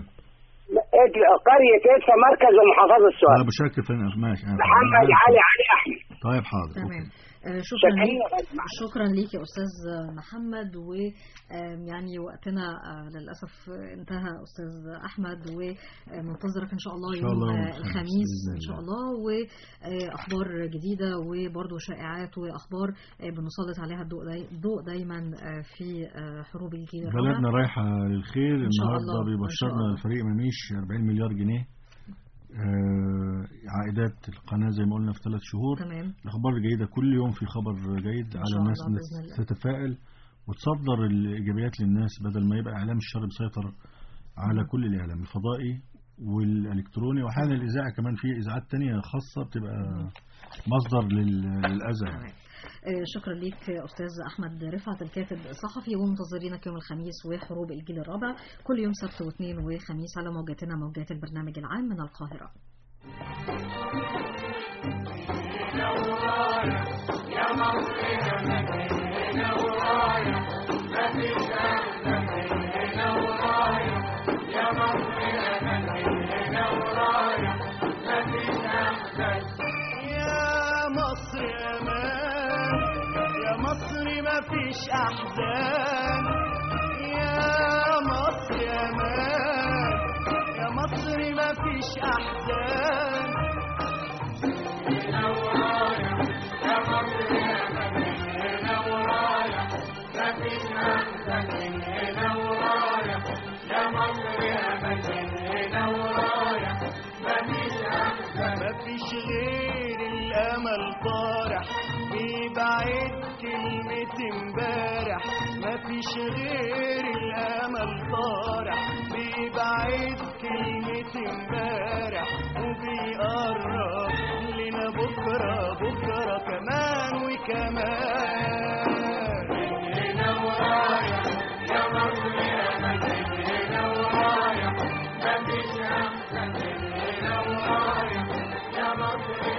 [SPEAKER 14] إد- قريه ادفا مركز ومحافظه السؤال
[SPEAKER 4] طيب شاكر فين ماشي أنا
[SPEAKER 14] محمد
[SPEAKER 4] فاهم.
[SPEAKER 14] علي علي احمد
[SPEAKER 4] طيب حاضر
[SPEAKER 3] تمام آه، شكرا
[SPEAKER 14] شكراً.
[SPEAKER 3] ليك شكرا ليك يا استاذ محمد و آم، يعني وقتنا آه، للاسف انتهى استاذ احمد ومنتظرك ان شاء الله
[SPEAKER 4] إن شاء
[SPEAKER 3] يوم
[SPEAKER 4] الله
[SPEAKER 3] آه،
[SPEAKER 4] الخميس
[SPEAKER 3] الخميس
[SPEAKER 4] بإذن
[SPEAKER 3] ان شاء
[SPEAKER 4] الله.
[SPEAKER 3] الله واخبار جديده وبرضه شائعات واخبار آه، بنسلط عليها الضوء داي- الضوء دايما آه، في آه، حروب الجيل الرابع
[SPEAKER 4] بلدنا رايحة للخير
[SPEAKER 3] إن شاء
[SPEAKER 4] النهاردة
[SPEAKER 3] الله، إن شاء
[SPEAKER 4] بيبشرنا
[SPEAKER 3] الله.
[SPEAKER 4] الفريق مميش 40 مليار جنيه آه، عائدات القناة زي ما قلنا في ثلاث شهور
[SPEAKER 3] تمام
[SPEAKER 4] الأخبار الجيدة كل يوم في خبر جيد على
[SPEAKER 3] شاء
[SPEAKER 4] الناس
[SPEAKER 3] الله
[SPEAKER 4] إنها
[SPEAKER 3] بإذن الله.
[SPEAKER 4] تتفائل وتصدر الايجابيات للناس بدل ما يبقى اعلام الشر مسيطر على كل الاعلام الفضائي والالكتروني واحيانا الاذاعه كمان في اذاعات تانية خاصه بتبقى مصدر لل- للاذى يعني.
[SPEAKER 3] آه، شكرا ليك آه، أستاذ أحمد رفعت الكاتب الصحفي ومنتظرينك يوم الخميس وحروب الجيل الرابع كل يوم سبت واثنين وخميس على موجاتنا موجات البرنامج العام من القاهرة
[SPEAKER 2] يا مصر هنا ورايا ما فيش أحسن هنا ورايا يا مصر هنا ورايا ما فيش أحسن
[SPEAKER 15] يا مصر امان يا مصر ما فيش احزان يا مصر امان يا مصر ما فيش احزان
[SPEAKER 2] هنا ورايا يا مصر هنا ورايا ما فيش أحسن هنا ورايا يا مصر هنا ورايا ما فيش أحسن
[SPEAKER 15] مفيش غير الامل طارح بيبعد كلمة امبارح مفيش غير الامل طارح بيبعد كلمة امبارح وبيقرب لنا بكرة بكرة كمان وكمان
[SPEAKER 2] هنا ورايا يا مصر هنا ورايا ما فيش أحسن هنا ورايا يا مصر